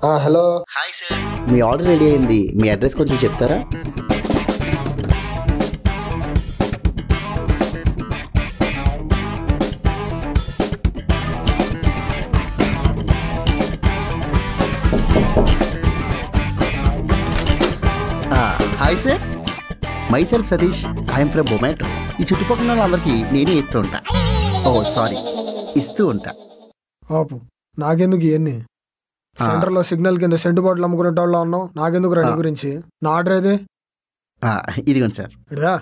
Hello hi sir మీ order ready అయింది మీ అడ్రస్ కొంచెం చెప్తారా hi sir myself Satish I'm from Bomato ఈ చుట్టుపక్కల వాళ్ళందరికీ నేనే ఇస్తూ ఉంటా ఓ సారీ ఇస్తూ ఉంటా ఆపు నాకెందుకు ఇవన్నీ ఆ. సెంటర్ లో సిగ్నల్ కింద సెంటు బాటిల్ అమ్ముకునేటోళ్ళ ఉన్నావు నాకెందుకు రెడీ ఆ. గురించి నా ఆర్డర్ ఏది ఆ, ఇదిగోండి సార్ ఇడా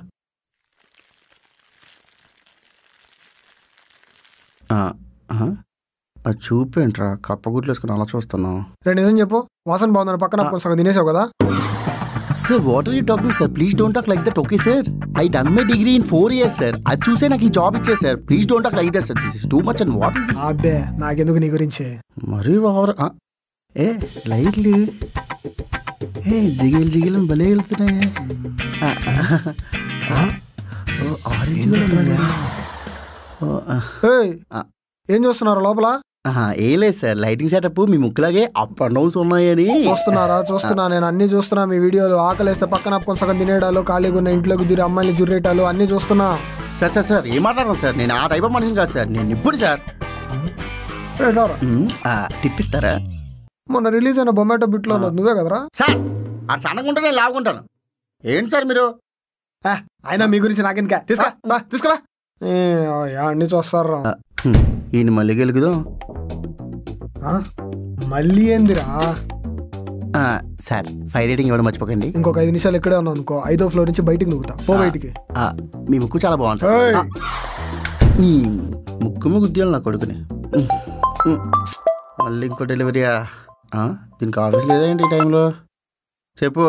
ఆ, ఆ, ఆ చూపేంట్రా కప్పగుట్లు వేసుకుని అలా చూస్తున్నావు రెండు నిజం చెప్పు వాసన బాగుందని పక్కన ఆ. కొంచెం సగం తినేసావు కదా sir what are you talking sir please don't talk like that okay sir I done my degree in four years sir అది చూసే నాకు ఈ జాబ్ ఇచ్చే sir please don't talk like that sir this is too much and what is this అబ్బే నాకెందుకు నీ గురించి మరీ ఓవర్ ఏ లైట్లు ఏ జిగిల్ జిగిల్ అని భలే వెళ్తున్నాయి ఆ, ఆ, ఓ, ఆరెంజ్ కూడా ఉంది. ఓ, ఆ, ఏయ్ ఆ. ఏం చూస్తున్నారు లోపల ఆహా, ఏం లేదు సార్ లైటింగ్ సెటప్ మీ ముక్కులాగే అప్ అండ్ డౌన్స్ ఉన్నాయని చూస్తున్నారా చూస్తున్నా నేను అన్ని చూస్తున్నా మీ వీడియోలు ఆకలేస్తే పక్కన కొంచెం సగం తినేయడాలు ఖాళీగా ఉన్న ఇంట్లోకి దిరి అమ్మాయిని జుర్రేటాలు అన్ని చూస్తున్నా సార్ సార్ సార్ ఏం మాట్లాడను సార్ నేను ఆ టైప్ ఆఫ్ మనిషిని కాదు సార్ నేను ఇప్పుడు సార్ రే, రారా. ఉమ్, ఆ, టిప్ ఇస్తారా మొన్న రిలీజ్ అయిన బొమాటో బిట్లో ఉన్నది నువ్వే కదరా సార్ ఆ సన్నగుంటే నేను లాగుంటాను ఏంటి సార్ మీరు ఏ, అయినా మీ గురించి నాకెందుకే తీసుకా రా, తీసుకురా ఏ, ఆ, యా, అన్ని చూస్తారా ఆ, హ్మ్, ఈయన మళ్ళీ గెలుగుదాం ఆ? మళ్ళీ ఏందిరా ఆ, సార్ ఫైవ్ రేటింగ్ ఇవ్వడం మర్చిపోకండి ఇంకొక ఐదు నిమిషాలు ఇక్కడే ఉన్నావు అనుకో ఐదో ఫ్లోర్ నుంచి బయటికి నువ్వుతా పో బయటికి ఆ, మీ ముక్కు చాలా బాగుంది సార్ ఏయ్. ఆ, నీ ముక్కు మీద గుద్దేయాలి నా కొడుకుని ఉమ్, ఉమ్, మళ్ళీ ఇంకో డెలివరీయా ఆ, దీనికి ఆఫీస్ లేదా ఏంటి ఈ టైంలో చెప్పు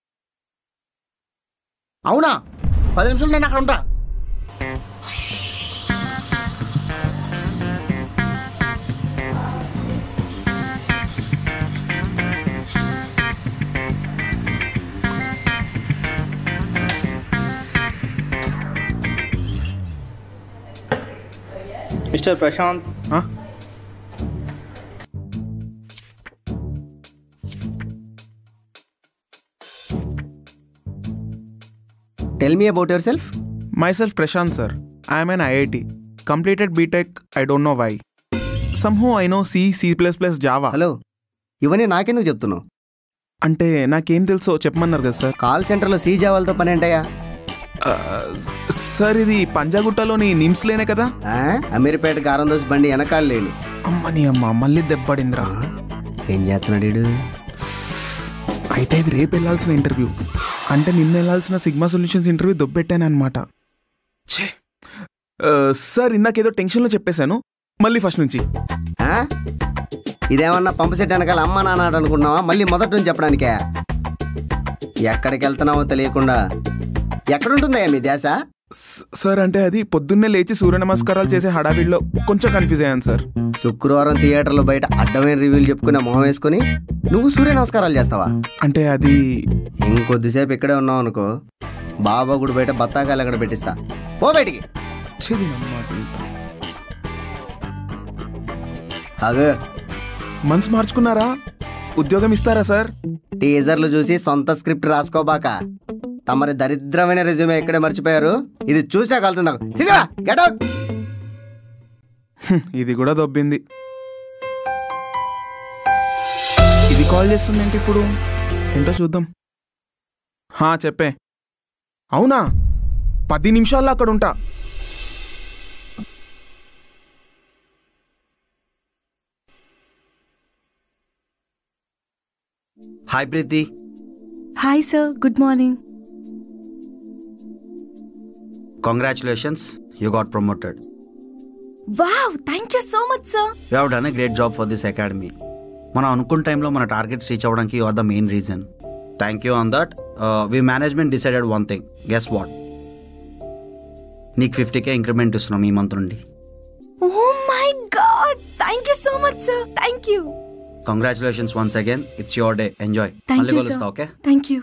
అవునా పది నిమిషాలు నేను అక్కడ ఉంటా mister Prashant tell me about yourself Myself Prashant sir. I am an IIT. Completed BTech, I don't know why. Somehow I know C, C++, Java. Hello ఇవన్నీ నాకెందుకు చెప్తున్నావు అంటే నాకేం తెలుసో చెప్పమన్నారు కదా సార్ కాల్ సెంటర్లో సీ జావాలతో పని ఏంటయ్యా ఆ, సార్ ఇది పంజాగుట్టలోని నిమ్స్లేనే కదా ఆ? అమీర్పేట కారం దోశ బండి వెనకాల లేను అమ్మని అమ్మ మళ్ళీ దెబ్బడిందిరా ఏం చేస్తున్నాడు ఈడు? అయితే ఇది రేపు వెళ్ళాల్సిన ఇంటర్వ్యూ అంటే నిన్న వెళ్ళాల్సిన సిగ్మా సొల్యూషన్స్ ఇంటర్వ్యూ దొబ్బెట్టాను అనమాట ఛే ఆ, సార్ ఇందాకేదో టెన్షన్లో చెప్పేశాను మళ్ళీ ఫస్ట్ నుంచి ఆ? ఇదేమన్నా పంపు సెట్ వెనకాల అమ్మ నాన్న ఆట అనుకుంటున్నావా మళ్ళీ మొదటి నుంచి చెప్పడానికే ఎక్కడికి వెళ్తున్నావో తెలియకుండా ఎక్కడుంటుందయ్యా మీ దేశ స- సార్ అంటే అది పొద్దున్నే లేచి సూర్య నమస్కారాలు చేసే హడావిడిలో కొంచెం కన్ఫ్యూజ్ అయ్యాను సార్ శుక్రవారం థియేటర్లో బయట అడ్డమైన రివ్యూలు చెప్పుకునే మొహం వేసుకుని నువ్వు సూర్య నమస్కారాలు చేస్తావా అంటే అది ఇంకొద్దిసేపు ఇక్కడే ఉన్నావు అనుకో బాబా గుడి బయట బత్తాకాయలు అక్కడ పెట్టిస్తా పో బయటికి చెదినమ్మా జీవితం అగు మనసు మార్చుకున్నారా ఉద్యోగం ఇస్తారా సార్ టీజర్లు చూసి సొంత స్క్రిప్ట్ రాసుకోబాక తమరి దరిద్రమైన రెజ్యూమే ఇక్కడే మర్చిపోయారు ఇది చూసా కలుతున్నా తీసుకురా గెట్ అవుట్ హ్మ్, ఇది కూడా దొబ్బింది ఇది కాల్ చేస్తుంది ఏంటి ఇప్పుడు ఏంటో చూద్దాం హా చెప్పే అవునా పది నిమిషాల్లో అక్కడ ఉంటా hi Preethi hi sir good morning congratulations you got promoted wow thank you so much sir you have done a great job for this academy మనం అనుకున్న టైంలో మన టార్గెట్స్ రీచ్ అవ్వడానికి you are the main reason thank you on that we management decided one thing guess what నీకు fifty K increment ఇస్తున్నాం ఈ month నుండి oh my god thank you so much sir thank you congratulations once again it's your day enjoy thank మళ్ళీ you కలుస్తా sir okay thank you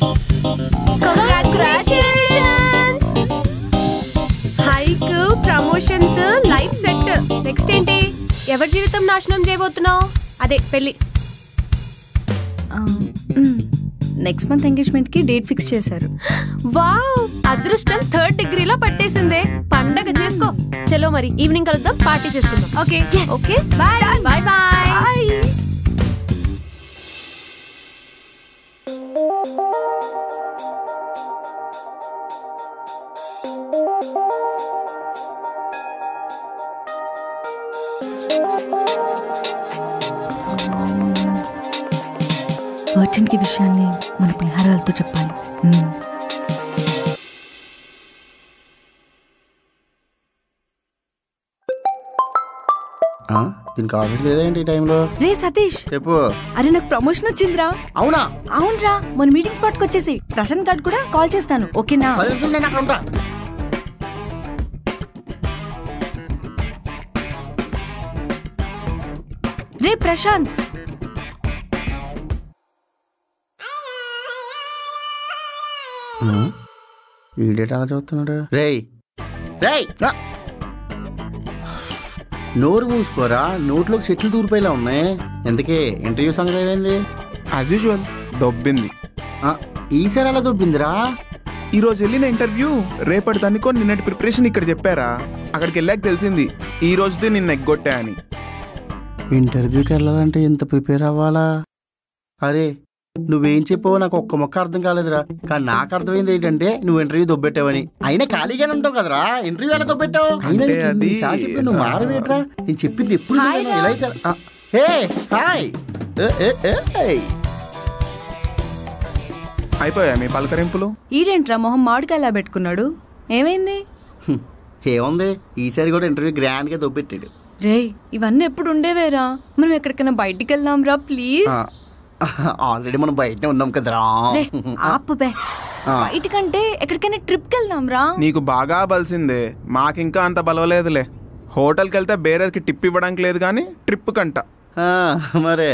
Congratulations! Hike promotion ఎవరి జీవితం నాశనం చేయబోతున్నావు అదే పెళ్లి నెక్స్ట్ మంత్ ఎంగేజ్మెంట్ కి డేట్ ఫిక్స్ చేశారు వావ్ అదృష్టం థర్డ్ డిగ్రీలో పట్టేసిందే పండగ చేసుకో చలో మరి ఈవినింగ్ కలుద్దాం పార్టీ చేసుకుందాం okay okay bye bye bye virgin కి విషయాన్ని మన పులిహారాలతో చెప్పాలి మ్మ్. ఆ, దీనికి ఆఫీస్ లేదేంటి ఈ టైంలో రే సతీష్ చెప్పు అరే నాకు ప్రమోషన్ వచ్చిందిరా అవునా అవునరా మన మీటింగ్ స్పాట్ కి వచ్చేసి ప్రశాంత్ గారు కూడా కాల్ చేస్తాను ఓకేనా పది నిమిషాలు నేను అక్కడ ఉంటా రే ప్రశాంత్ ఆ, ఈడేట అలా చూస్తున్నాడు రేయ్ రేయ్ ఆ! నోరు మూసుకోరా నోట్లోకి చెట్లు దూరిపోయేలా ఉన్నాయి ఎందుకే ఇంటర్వ్యూ సంగతి ఏమైంది యాజ్ యూజువల్ దొబ్బింది ఆ, ఈసారి అలా దొబ్బిందిరా ఈ రోజు వెళ్ళిన ఇంటర్వ్యూ రేపటి దానికో నిన్నటి ప్రిపరేషన్ ఇక్కడ చెప్పారా అక్కడికి వెళ్ళాక తెలిసింది ఈ రోజుదే నిన్న ఎగ్గొట్టా అని ఇంటర్వ్యూకి వెళ్ళాలంటే ఇంత ప్రిపేర్ అవ్వాలా అరే నువ్వేం చెప్పావో నాకు ఒక్క మొక్క అర్థం కాలేదురా కానీ నాకు అర్థమైంది ఏంటంటే నువ్వు ఇంటర్వ్యూ దొబ్బెట్టావని అయినా ఖాళీగానే ఉంటావు కదరా ఇంటర్వ్యూ ఎలా దొబ్బెట్టావు అయినా అంటే నీకు అది- ఇన్నిసార్లు చెప్పాను, నువ్వు మారవేట్రా నేను చెప్పింది ఎప్పుడు హాయ్ వినను, రా. ఇలా అయితే ఆ, హే హాయ్ ఏ, ఏ, ఏ, ఏయ్. అయిపోయా మీ పలకరింపులు ఈడేంట్రా మొహం మామిడికాయలా పెట్టుకున్నాడు ఏమైంది హ్మ్, ఏముంది ఈసారి కూడా ఇంటర్వ్యూ గ్రాండ్ గా దొబ్బెట్టాడు రే ఇవన్నీ ఎప్పుడు ఉండేవేరా మనం ఎక్కడికైనా బయటికి వెళ్దాం రా ప్లీజ్ ఆల్రెడీ మనం బయటనే ఉన్నాం కదరా రే ఆపు బే ఆ. బయటికంటే ఎక్కడికైనా ట్రిప్ కి వెళ్దాం రా నీకు బాగా బలిసిందే మాకింకా అంత బలవలేదులే హోటల్కి వెళ్తే బేరర్కి టిప్ ఇవ్వడానికి లేదు కానీ ట్రిప్ కంట ఆ, మరే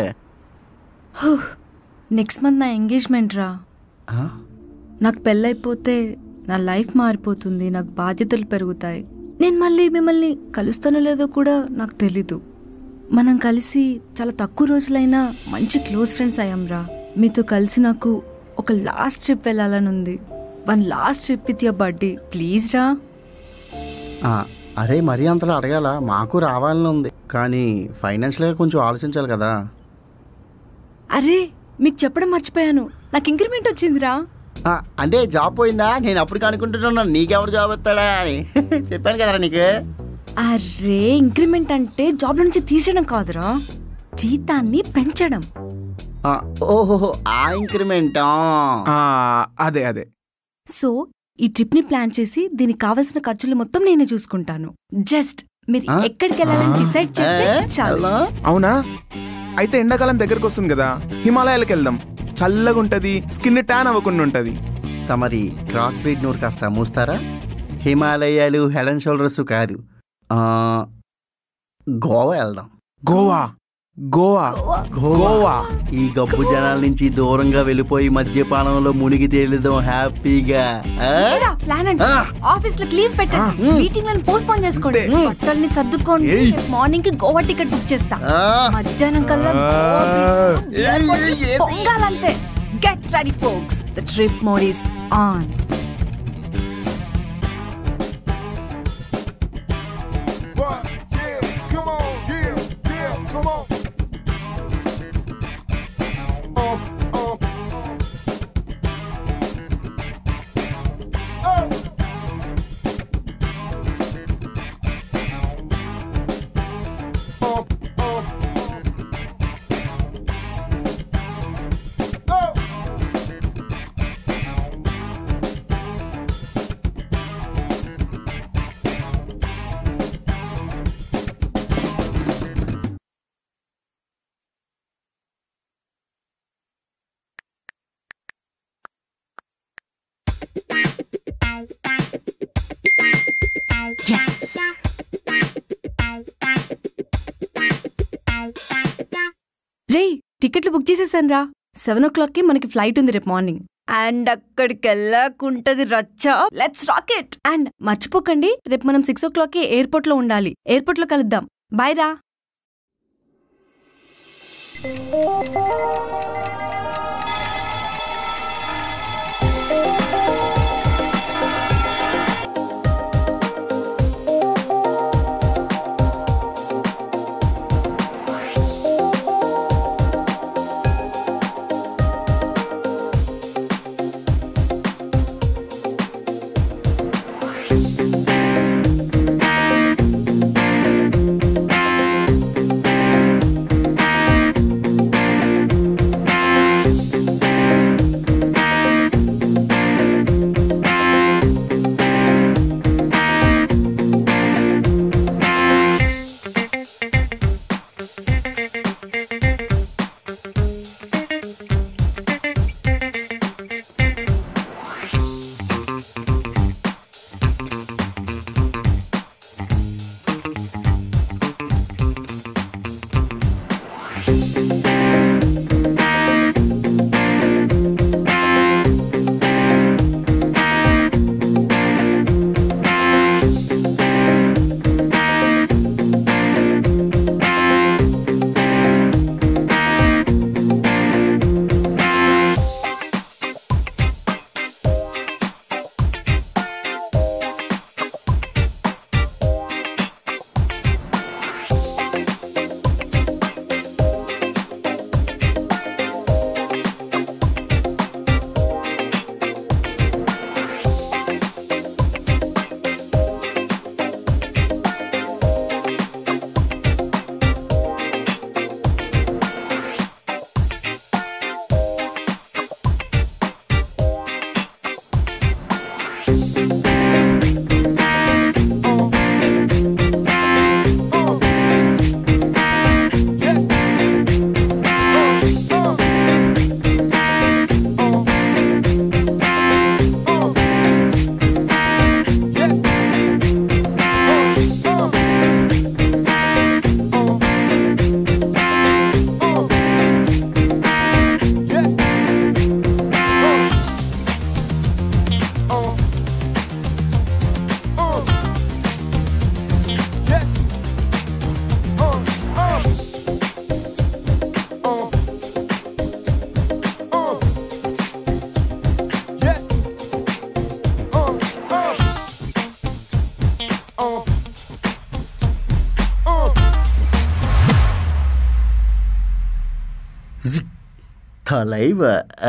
నెక్స్ట్ మంత్ నా ఎంగేజ్మెంట్ రా ఆ? నాకు పెళ్ళైపోతే నా లైఫ్ మారిపోతుంది నాకు బాధ్యతలు పెరుగుతాయి నేను మళ్ళీ మిమ్మల్ని కలుస్తానో లేదో కూడా నాకు తెలీదు మనం కలిసి చాలా తక్కువ రోజులైనా మంచి క్లోజ్ ఫ్రెండ్స్ అయ్యాం రా మీతో కలిసి నాకు ఒక లాస్ట్ ట్రిప్ వెళ్ళాలని ఉంది one last trip with your birthday please రా ఆ, అరే మరీ అంతలా అడగాల మాకు రావాలని ఉంది కానీ ఫైనాన్షియల్గా కొంచెం ఆలోచించాలి కదా అరే మీకు చెప్పడం మర్చిపోయాను నాకు ఇంక్రిమెంట్ వచ్చిందిరా ఆ, అంటే జాబ్ పోయిందా నేను అప్పుడు కనుక్కుంటున్నాను నీకెవరు జాబ్ వస్తాడా అని చెప్పాను కదరా నీకు అరే ఇంక్రిమెంట్ అంటే జాబ్ నుంచి తీసేయడం కాదురా జీతాన్ని పెంచడం ఆ, ఓహో ఆ ఇంక్రిమెంటా ఆ, అదే అదే సో ఈ ట్రిప్ ని ప్లాన్ చేసి దీనికి కావాల్సిన ఖర్చులు మొత్తం నేనే చూసుకుంటాను జస్ట్ మీరు ఆ? ఎక్కడికి వెళ్ళాలని డిసైడ్ చేస్తే చాలు అవునా అయితే ఎండాకాలం దగ్గరకు వస్తుంది కదా హిమాలయాలకు వెళ్దాం చల్లగా ఉంటది స్కిన్ ట్యాన్ అవ్వకుండా ఉంటది తమరి క్రాస్ బ్రీడ్ నోరు కాస్త మూస్తారా హిమాలయాలు హెడ్ అండ్ షోల్డర్స్ కాదు ఆ, గోవా వెళ్దాం గోవా గోవా గోవా ఈ గబ్బు జనాల నుంచి దూరంగా వెళ్ళిపోయి మద్యపానంలో మునిగి తేలుదాం హ్యాపీగా ఆ? ప్లాన్ అంటే ఆ. ఆఫీస్ లో లీవ్ పెట్టండి మీటింగ్ లను పోస్ట్ పోన్ చేసుకోండి బట్టల్ని సర్దుకోండి మార్నింగ్ కి గోవా టికెట్ బుక్ చేస్తా ఆ. మధ్యాహ్నం కల్లా గోవా beach లో beer కొట్టి పొంగాలంతే get ready folks the trip mode is on What? Yeah, come on, yeah, yeah, come on. Um, um, um. Oh. Um, um. Oh. Yes రే టికెట్లు బుక్ చేసేసాను రా సెవెన్ ఓ క్లాక్ కి మనకి ఫ్లైట్ ఉంది రేపు మార్నింగ్ అండ్ అక్కడికి వెళ్ళకుంటది రచ్చ లెట్స్ రాకెట్ అండ్ మర్చిపోకండి రేపు మనం సిక్స్ ఓ క్లాక్ కి ఎయిర్పోర్ట్ లో ఉండాలి ఎయిర్పోర్ట్ లో కలుద్దాం బాయ్ రా లైవ్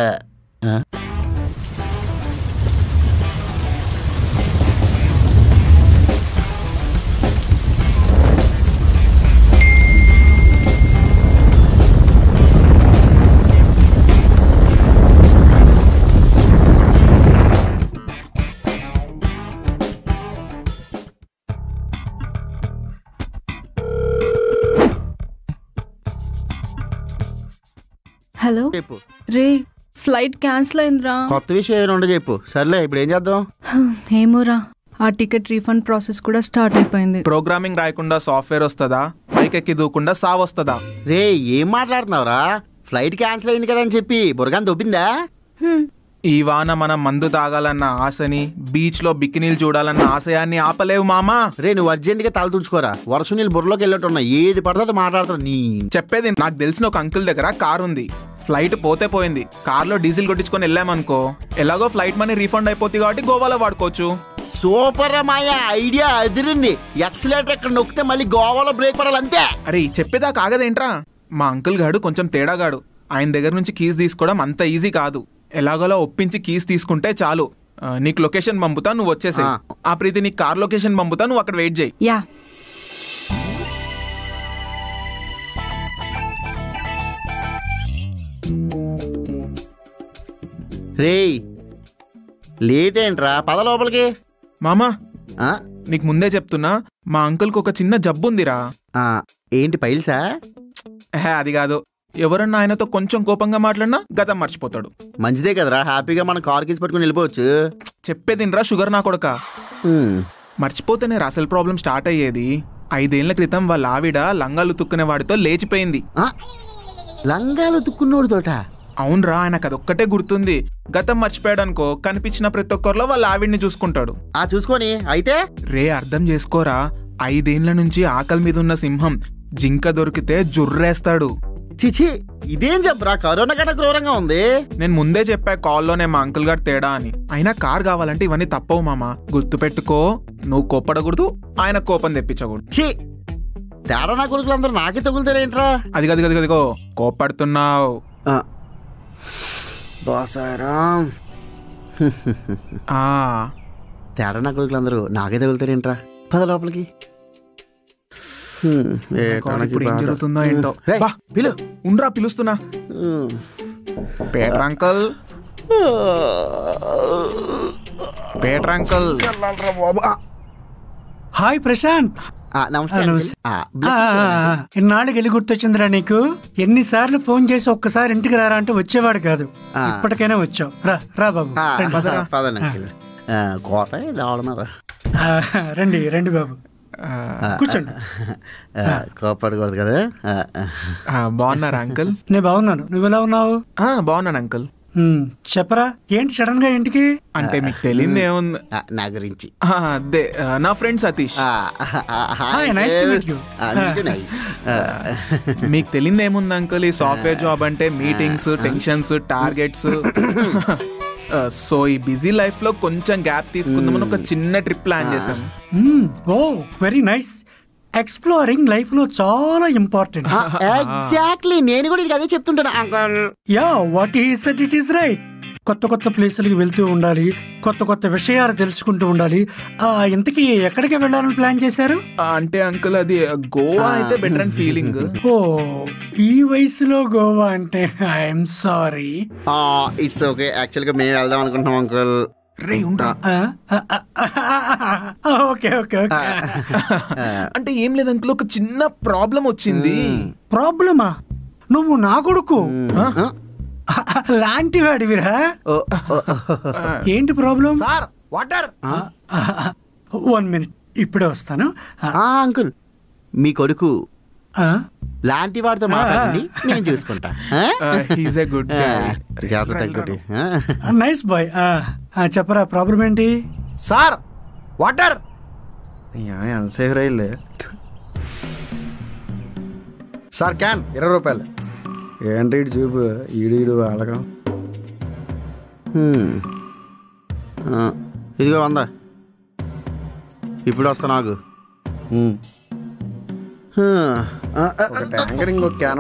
హలో చెప్పు రే ఫ్లైట్ క్యాన్సిల్ అయిందిరా కొత్త విషయం ఏమైనా ఉండే చెప్పు సర్లే ఇప్పుడు ఏం చేద్దాం ఏమోరా ఆ టికెట్ రీఫండ్ ప్రాసెస్ కూడా స్టార్ట్ అయిపోయింది ప్రోగ్రామింగ్ రాయకుండా సాఫ్ట్వేర్ వస్తుందా పైకెక్కి దూకుండా సావ్ వస్తుందా రే ఏం మాట్లాడుతున్నావురా ఫ్లైట్ క్యాన్సిల్ అయింది కదా అని చెప్పి బురగాన్ దొబ్బిందా హ్మ్. ఈ వాన మనం మందు తాగాలన్న ఆశని బీచ్ లో బికినీలు చూడాలన్న ఆశయాన్ని ఆపలేవు మామా రే నువ్వు అర్జెంట్గా తల తుడుచుకోరా వర్షం నీళ్ళు బుర్రలోకి వెళ్ళట్టున్నా ఏది పడుతుందో మాట్లాడుతావు నీ చెప్పేది నాకు తెలిసిన ఒక అంకుల్ దగ్గర కార్ ఉంది ఫ్లైట్ పోతే పోయింది కార్లో డీజిల్ కొట్టించుకొని వెళ్ళామనుకో ఎలాగో ఫ్లైట్ మనీ రీఫండ్ అయిపోతుంది కాబట్టి గోవాలో వాడుకోవచ్చు సూపర్ మాయ ఐడియా అదిరింది ఎక్సలేటర్ ఇక్కడ నొక్కితే మళ్ళీ గోవాలో బ్రేక్ పడాలి అంతే అరే చెప్పేదా కాగదేంట్రా మా అంకుల్ గాడు కొంచెం తేడాగాడు ఆయన దగ్గర నుంచి కీస్ తీసుకోవడం అంత ఈజీ కాదు ఎలాగోలా ఒప్పించి కీస్ తీసుకుంటే చాలు ఆ, నీకు లొకేషన్ పంపుతా నువ్వు వచ్చేసే ఆ. ఆ ప్రీతి నీకు కార్ లొకేషన్ పంపుతా నువ్వు అక్కడ వెయిట్ చేయి యా రేయ్ లేట్ ఏంట్రా పద లోపలికి మామా ఆ, నీకు ముందే చెప్తున్నా మా అంకుల్కి ఒక చిన్న జబ్బు ఉందిరా ఆ, ఏంటి పైల్సా హే అది కాదు ఎవరన్నా ఆయనతో కొంచెం కోపంగా మాట్లాడినా గతం మర్చిపోతాడు మంచిదే కదరా హ్యాపీగా మనం కార్ కీస్ పట్టుకుని వెళ్ళిపోవచ్చు చెప్పేదినరా షుగర్ నా కొడక హ్మ్. మర్చిపోతేనే రా అసలు ప్రాబ్లం స్టార్ట్ అయ్యేది ఐదేళ్ల క్రితం వాళ్ళ ఆవిడ లంగాలు తుక్కునే వాడితో లేచిపోయింది ఆ, లంగాలు తుక్కున్నోడు తోట అవునరా ఆయనకు అదొక్కటే గుర్తుంది గతం మర్చిపోయాడు అనుకో కనిపించిన ప్రతి ఒక్కరిలో వాళ్ళ ఆవిడ్ని చూసుకుంటాడు ఆ చూసుకొని అయితే రే అర్థం చేసుకోరా ఐదేండ్ల నుంచి ఆకలి మీద ఉన్న సింహం జింక దొరికితే జుర్రేస్తాడు చిచి ఇదేం చెప్పరా కరోనా కన్నా క్రూరంగా ఉంది నేను ముందే చెప్పా కాల్లోనే మా అంకుల్ గారు తేడా అని అయినా కార్ కావాలంటే ఇవన్నీ తప్పవు మామ గుర్తు పెట్టుకో నువ్వు కోప్పడకూడదు ఆయన కోపం తెప్పించకూడదు చి తేడా నా కొడుకులందరూ నాకే తగులుతారేంట్రా అది గది గది గదిగో కోప్పడుతున్నావు బాసారాం ఆ తేడా నా కొడుకులందరూ నాకే తగులుతారేంట్రా పద లోపలికి హ్మ్, ఏ God, టోనకి ఇప్పుడు ఏం బాధ. జరుగుతుందో ఏంటో రేయ్, బా, పిలు ఉండ్రా పిలుస్తున్నా హ్మ్. Peter uncle Peter uncle hi Prashant ఆ, నమస్తే ఆ, అంకుల్. నమస్తే. ఆ, ఆ, బ్లెస్ ఆ, ఆ. ఇన్నాళ్ళకి వెళ్ళి గుర్తొచ్చిందిరా నీకు ఎన్నిసార్లు ఫోన్ చేసి ఒక్కసారి ఇంటికి రారా అంటే వచ్చేవాడు కాదు ఆ. ఇప్పటికైనా వచ్చావు రా రా బాబు ఆ, రండి. పదండి అంకుల్. ఆ, కోత రావడం మీద ఆ, రండి రండి బాబు కూర్చోండి ఆ, కోపడకూడదు కదా ఆ, ఆ. ఆ, బాగున్నారా అంకుల్ నేను బాగున్నాను నువ్వు ఎలా ఉన్నావు ఆ, బాగున్నాను అంకుల్ ఉమ్, చెప్పరా ఏంటి సడన్ గా ఇంటికి అంటే మీకు తెలియదు ఏముంది ఆ, నా గురించి ఆ, అదే ఆ, నా ఫ్రెండ్ సతీష్ ఆ, ఆ, Hi, nice to meet you. ఆ, మీకు nice. ఆ, మీకు తెలియదు ఏముంది అంకుల్ ఈ సాఫ్ట్వేర్ జాబ్ అంటే మీటింగ్స్ టెన్షన్స్ టార్గెట్స్ సో ఈ బిజీ లైఫ్ లో కొంచెం గ్యాప్ తీసుకుందామని ఒక చిన్న ట్రిప్ ప్లాన్ చేశాను um, oh very nice exploring life లో చాలా ఇంపార్టెంట్ ఎగ్జాక్ట్లీ నేను కూడా నీకు అదే చెప్తుంటాను uncle yeah what is it is right కొత్త కొత్త ప్లేసులకి వెళ్తూ ఉండాలి కొత్త కొత్త విషయాలు తెలుసుకుంటూ ఉండాలి ఆ, ఇంతకీ ఎక్కడికి వెళ్ళాలని ప్లాన్ చేశారు ఆ, అంటే అంకుల్ అది గోవా అయితే బెటర్ అండ్ ఫీలింగ్ ఓ ఈ వయసులో గోవా అంటే I'm sorry it's okay actual గా మేము వెళ్దాం అనుకుంటున్నాం అంకుల్ రే ఉండ్రా ఓకే ఓకే ఓకే అంటే ఏం లేదు అంకుల్ ఒక చిన్న ప్రాబ్లం వచ్చింది ప్రాబ్లమా నువ్వు నా కొడుకు లాంటి వాడివిరా ఏంటి problem sir water one minute ఇప్పుడే వస్తాను ఆ అంకుల్ మీ కొడుకు ఆ, లాంటి వాడితో మాట్లాడండి నేను చూసుకుంటా హీస్ ఎ గుడ్ జాత తగ్గుటి నైస్ బాయ్ ఆ, ఆ, చెప్పరా ప్రాబ్లం ఏంటి సార్ వాటర్ ఎంతసేపు రైలు సార్ క్యాన్ ఇరవై రూపాయలు ఏంటి ఇటు చూపు ఈడు ఈడు వాళ్ళకం ఇదిగో వంద ఇప్పుడు వస్తా నాకు ఒక ట్యాంకర్ ఇంకో క్యాన్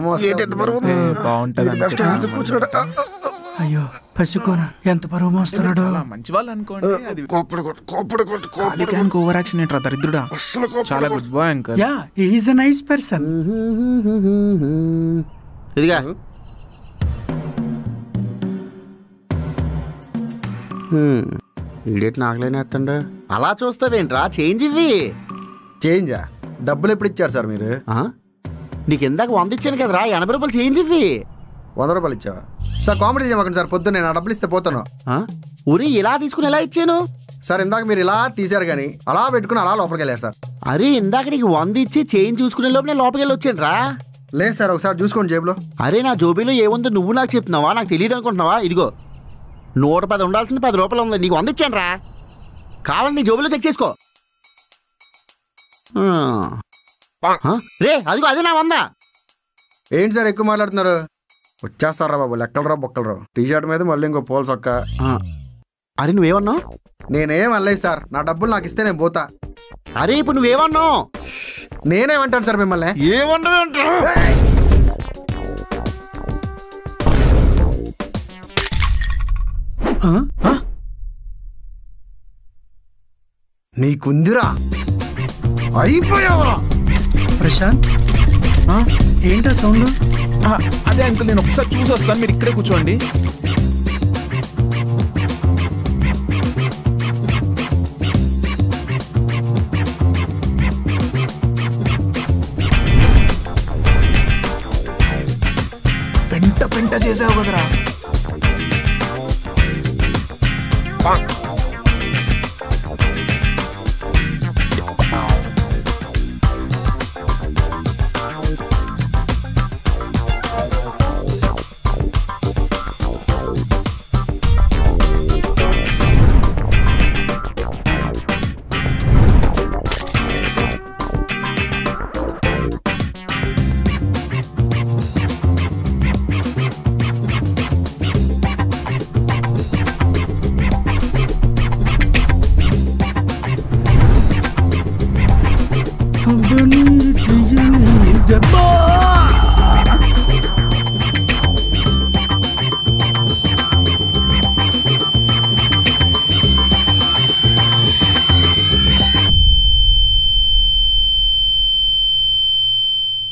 బాగుంటది అయ్యో పసికోన ఎంత పరువు మోస్తున్నాడు చాలా మంచి వాళ్ళు అనుకోండి అది ఖాళీ ఓవర్ యాక్షన్ ఏంట్రా దరిద్రుడా చాలా good boy uncle yeah is a nice person ఇదిగా ఈడేటి నాకులేని ఎత్తండు అలా చూస్తావేంట్రా చేంజ్ ఇవ్వి చేంజా డబ్బులు ఎప్పుడు ఇచ్చారు సార్ మీరు ఆ? నీకు ఇందాక వంద ఇచ్చాను కదరా ఎనభై రూపాయలు చేంజ్ ఇవ్వి వంద రూపాయలు ఇచ్చావా సార్ కామెడీ చేయమాకండి సార్ పొద్దున్న నేను ఆ డబ్బులు ఇస్తే పోతాను ఆ? ఊరి ఇలా తీసుకుని ఎలా ఇచ్చాను సార్ ఇందాక మీరు ఇలా తీశారు కానీ అలా పెట్టుకుని అలా లోపలికి వెళ్ళారు సార్ అరే ఇందాక నీకు వంద ఇచ్చి చేంజ్ చూసుకునే లోపు నేను లోపలికి వెళ్ళి వచ్చాను రా లేదు సార్ ఒకసారి చూసుకోండి జేబులో అరే నా జోబీలో ఏముందో నువ్వు నాకు చెప్తున్నావా నాకు తెలియదు అనుకుంటున్నావా ఇదిగో నూట పది ఉండాల్సింది పది రూపాయలు ఉంది నీకు వంద ఇచ్చాను రా కావాలని నీ జోబీలో చెక్ చేసుకో ఆ. ఆ? రే అదిగో అదే నా వంద ఏంటి సార్ ఎక్కువ మాట్లాడుతున్నారు వచ్చేస్తారా బాబు లెక్కలరా బొక్కలరా టీ షర్ట్ మీద మళ్ళీ ఇంకో పోల్ సొక్క ఆ. అరే నువ్వేమన్నావు నేనేం అనలేదు సార్ నా డబ్బులు నాకు ఇస్తే నేను పోతా అరే ఇప్పుడు నువ్వేమన్నావు నేనేమంటాను సార్ మిమ్మల్ని ఏమన్నా నీకుందిరా అయిపోయావరా ప్రశాంత్ ఆ? ఏంటా సౌండ్ ఆ, అదే అంకుల్ నేను ఒకసారి చూసి వస్తాను మీరు ఇక్కడే కూర్చోండి పెంట పెంట చేసావు కదరా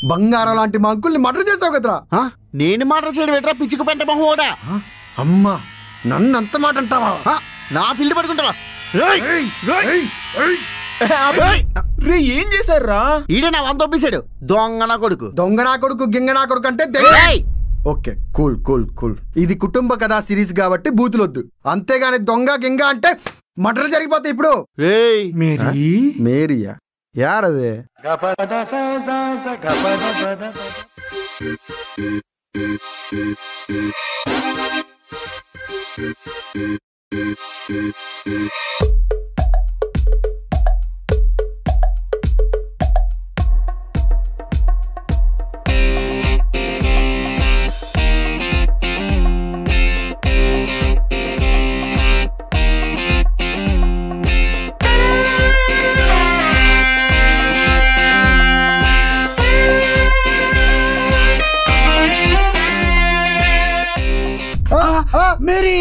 బంగారం లాంటి మా అంకుల్ని మర్డర్ చేసావు కదరా ఆ? నేను మాట చేయడం ఎట్రా పిచ్చుకు పెంట మహోడా అమ్మా నన్ను అంత మాట అంటావా ఆ, నా ఫీల్డ్ పడుకుంటావా రే ఏం చేశారా ఈడే నా వంత ఒప్పేశాడు దొంగ నా కొడుకు దొంగ నా కొడుకు గింగ నా కొడుకు అంటే ఏయ్! ఓకే కూల్ కూల్ కూల్ ఇది కుటుంబ కథా సిరీస్ కాబట్టి బూతులొద్దు అంతేగాని దొంగ గింగ అంటే మర్డర్ జరిగిపోతాయి ఇప్పుడు రేయ్ మేరీ మేరియా యారదే మేరీ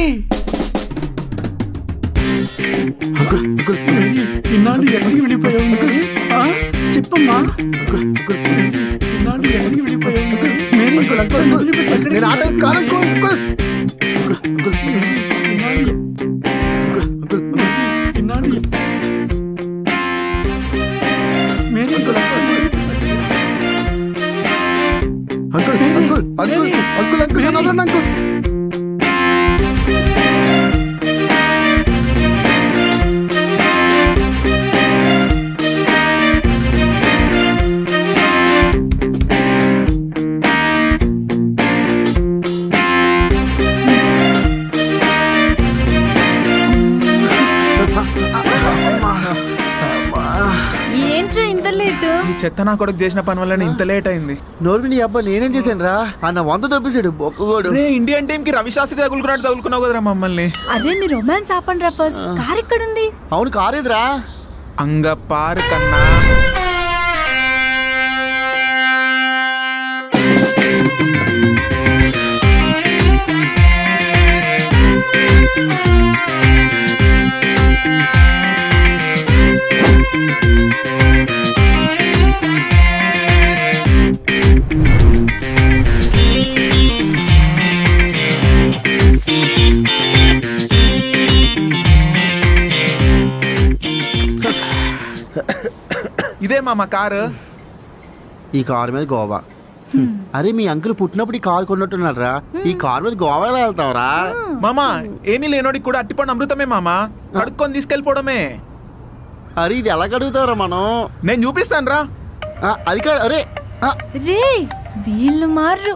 మేరీ, ఇన్నాళ్ళు ఎక్కడికి వెళ్ళిపోయావు మేరీ? ఆ? చెప్పమ్మా మేరీ, ఇన్నాళ్ళు ఎక్కడికి వెళ్ళిపోయావు మేరీ? మేరీ, అంకుల్, అంకుల్, నన్ను అంకుల్. వదిలిపెట్టి ఎక్కడికి నేను ఆటో కాదు అంకుల్, అంకుల్. మేరీ, ఇన్నాళ్ళు ఇన్నాళ్ళు Mary uncle uncle uncle uncle uncle నన్ను వదలండి అంకుల్ ఏంట్రా ఇంత లేటు ఈ చెత్త నా కొడుకు చేసిన పని వల్ల ఇంత లేట్ అయింది నోర్మి నీ అబ్బా నేనేం చేశాను రా అన్న వంద తొప్పేశాడు బొక్కగోడు రే ఇండియన్ టీం కి రవి శాస్త్రి తగులుకున్నట్టు తగులుకున్నావు కదరా మమ్మల్ని అరే మీ రొమాన్స్ ఆపండి రా ఫస్ట్ కార్ ఎక్కడుంది అవును కారేదిరా అంగ పారు కన్నా ఇదే మామ కారు ఈ కారు మీద గోవా అరే మీ అంకుల్ పుట్టినప్పుడు ఈ కారు కొన్నట్టున్నాడు రా ఈ కారు మీద గోవా ఎలా వెళ్తావురా మామ ఏమీ లేనోడికి కూడా అట్టిపండు అమృతమే మామ కడుక్కొని తీసుకెళ్ళిపోవడమే అరే ఇది ఎలా కడుగుతావురా మనం నేను చూపిస్తాను రా ఆ, అది కాదు అరే ఆ, రే వీళ్ళు మారు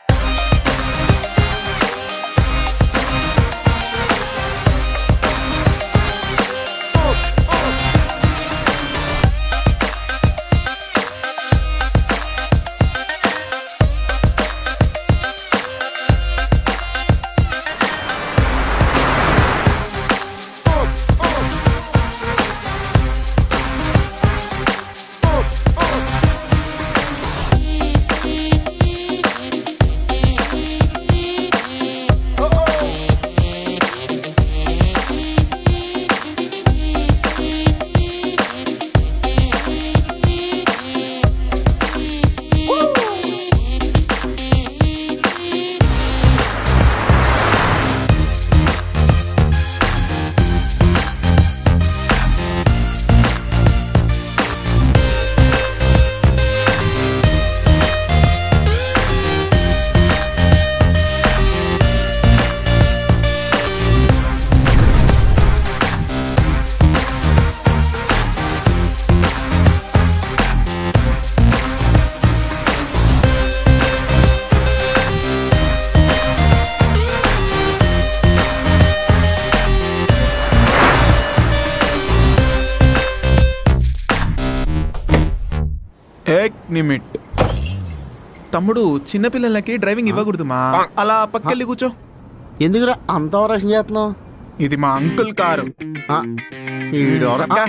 ఏక్ నిమిట్ తమ్ముడు చిన్నపిల్లలకి డ్రైవింగ్ ఇవ్వకూడదు మా అలా పక్కెళ్ళి కూర్చో ఎందుకురా అంత ఓవరాక్షన్ చేస్తున్నావు ఇది మా అంకుల్ కారు ఆ, ఈడెవరో- పక్క.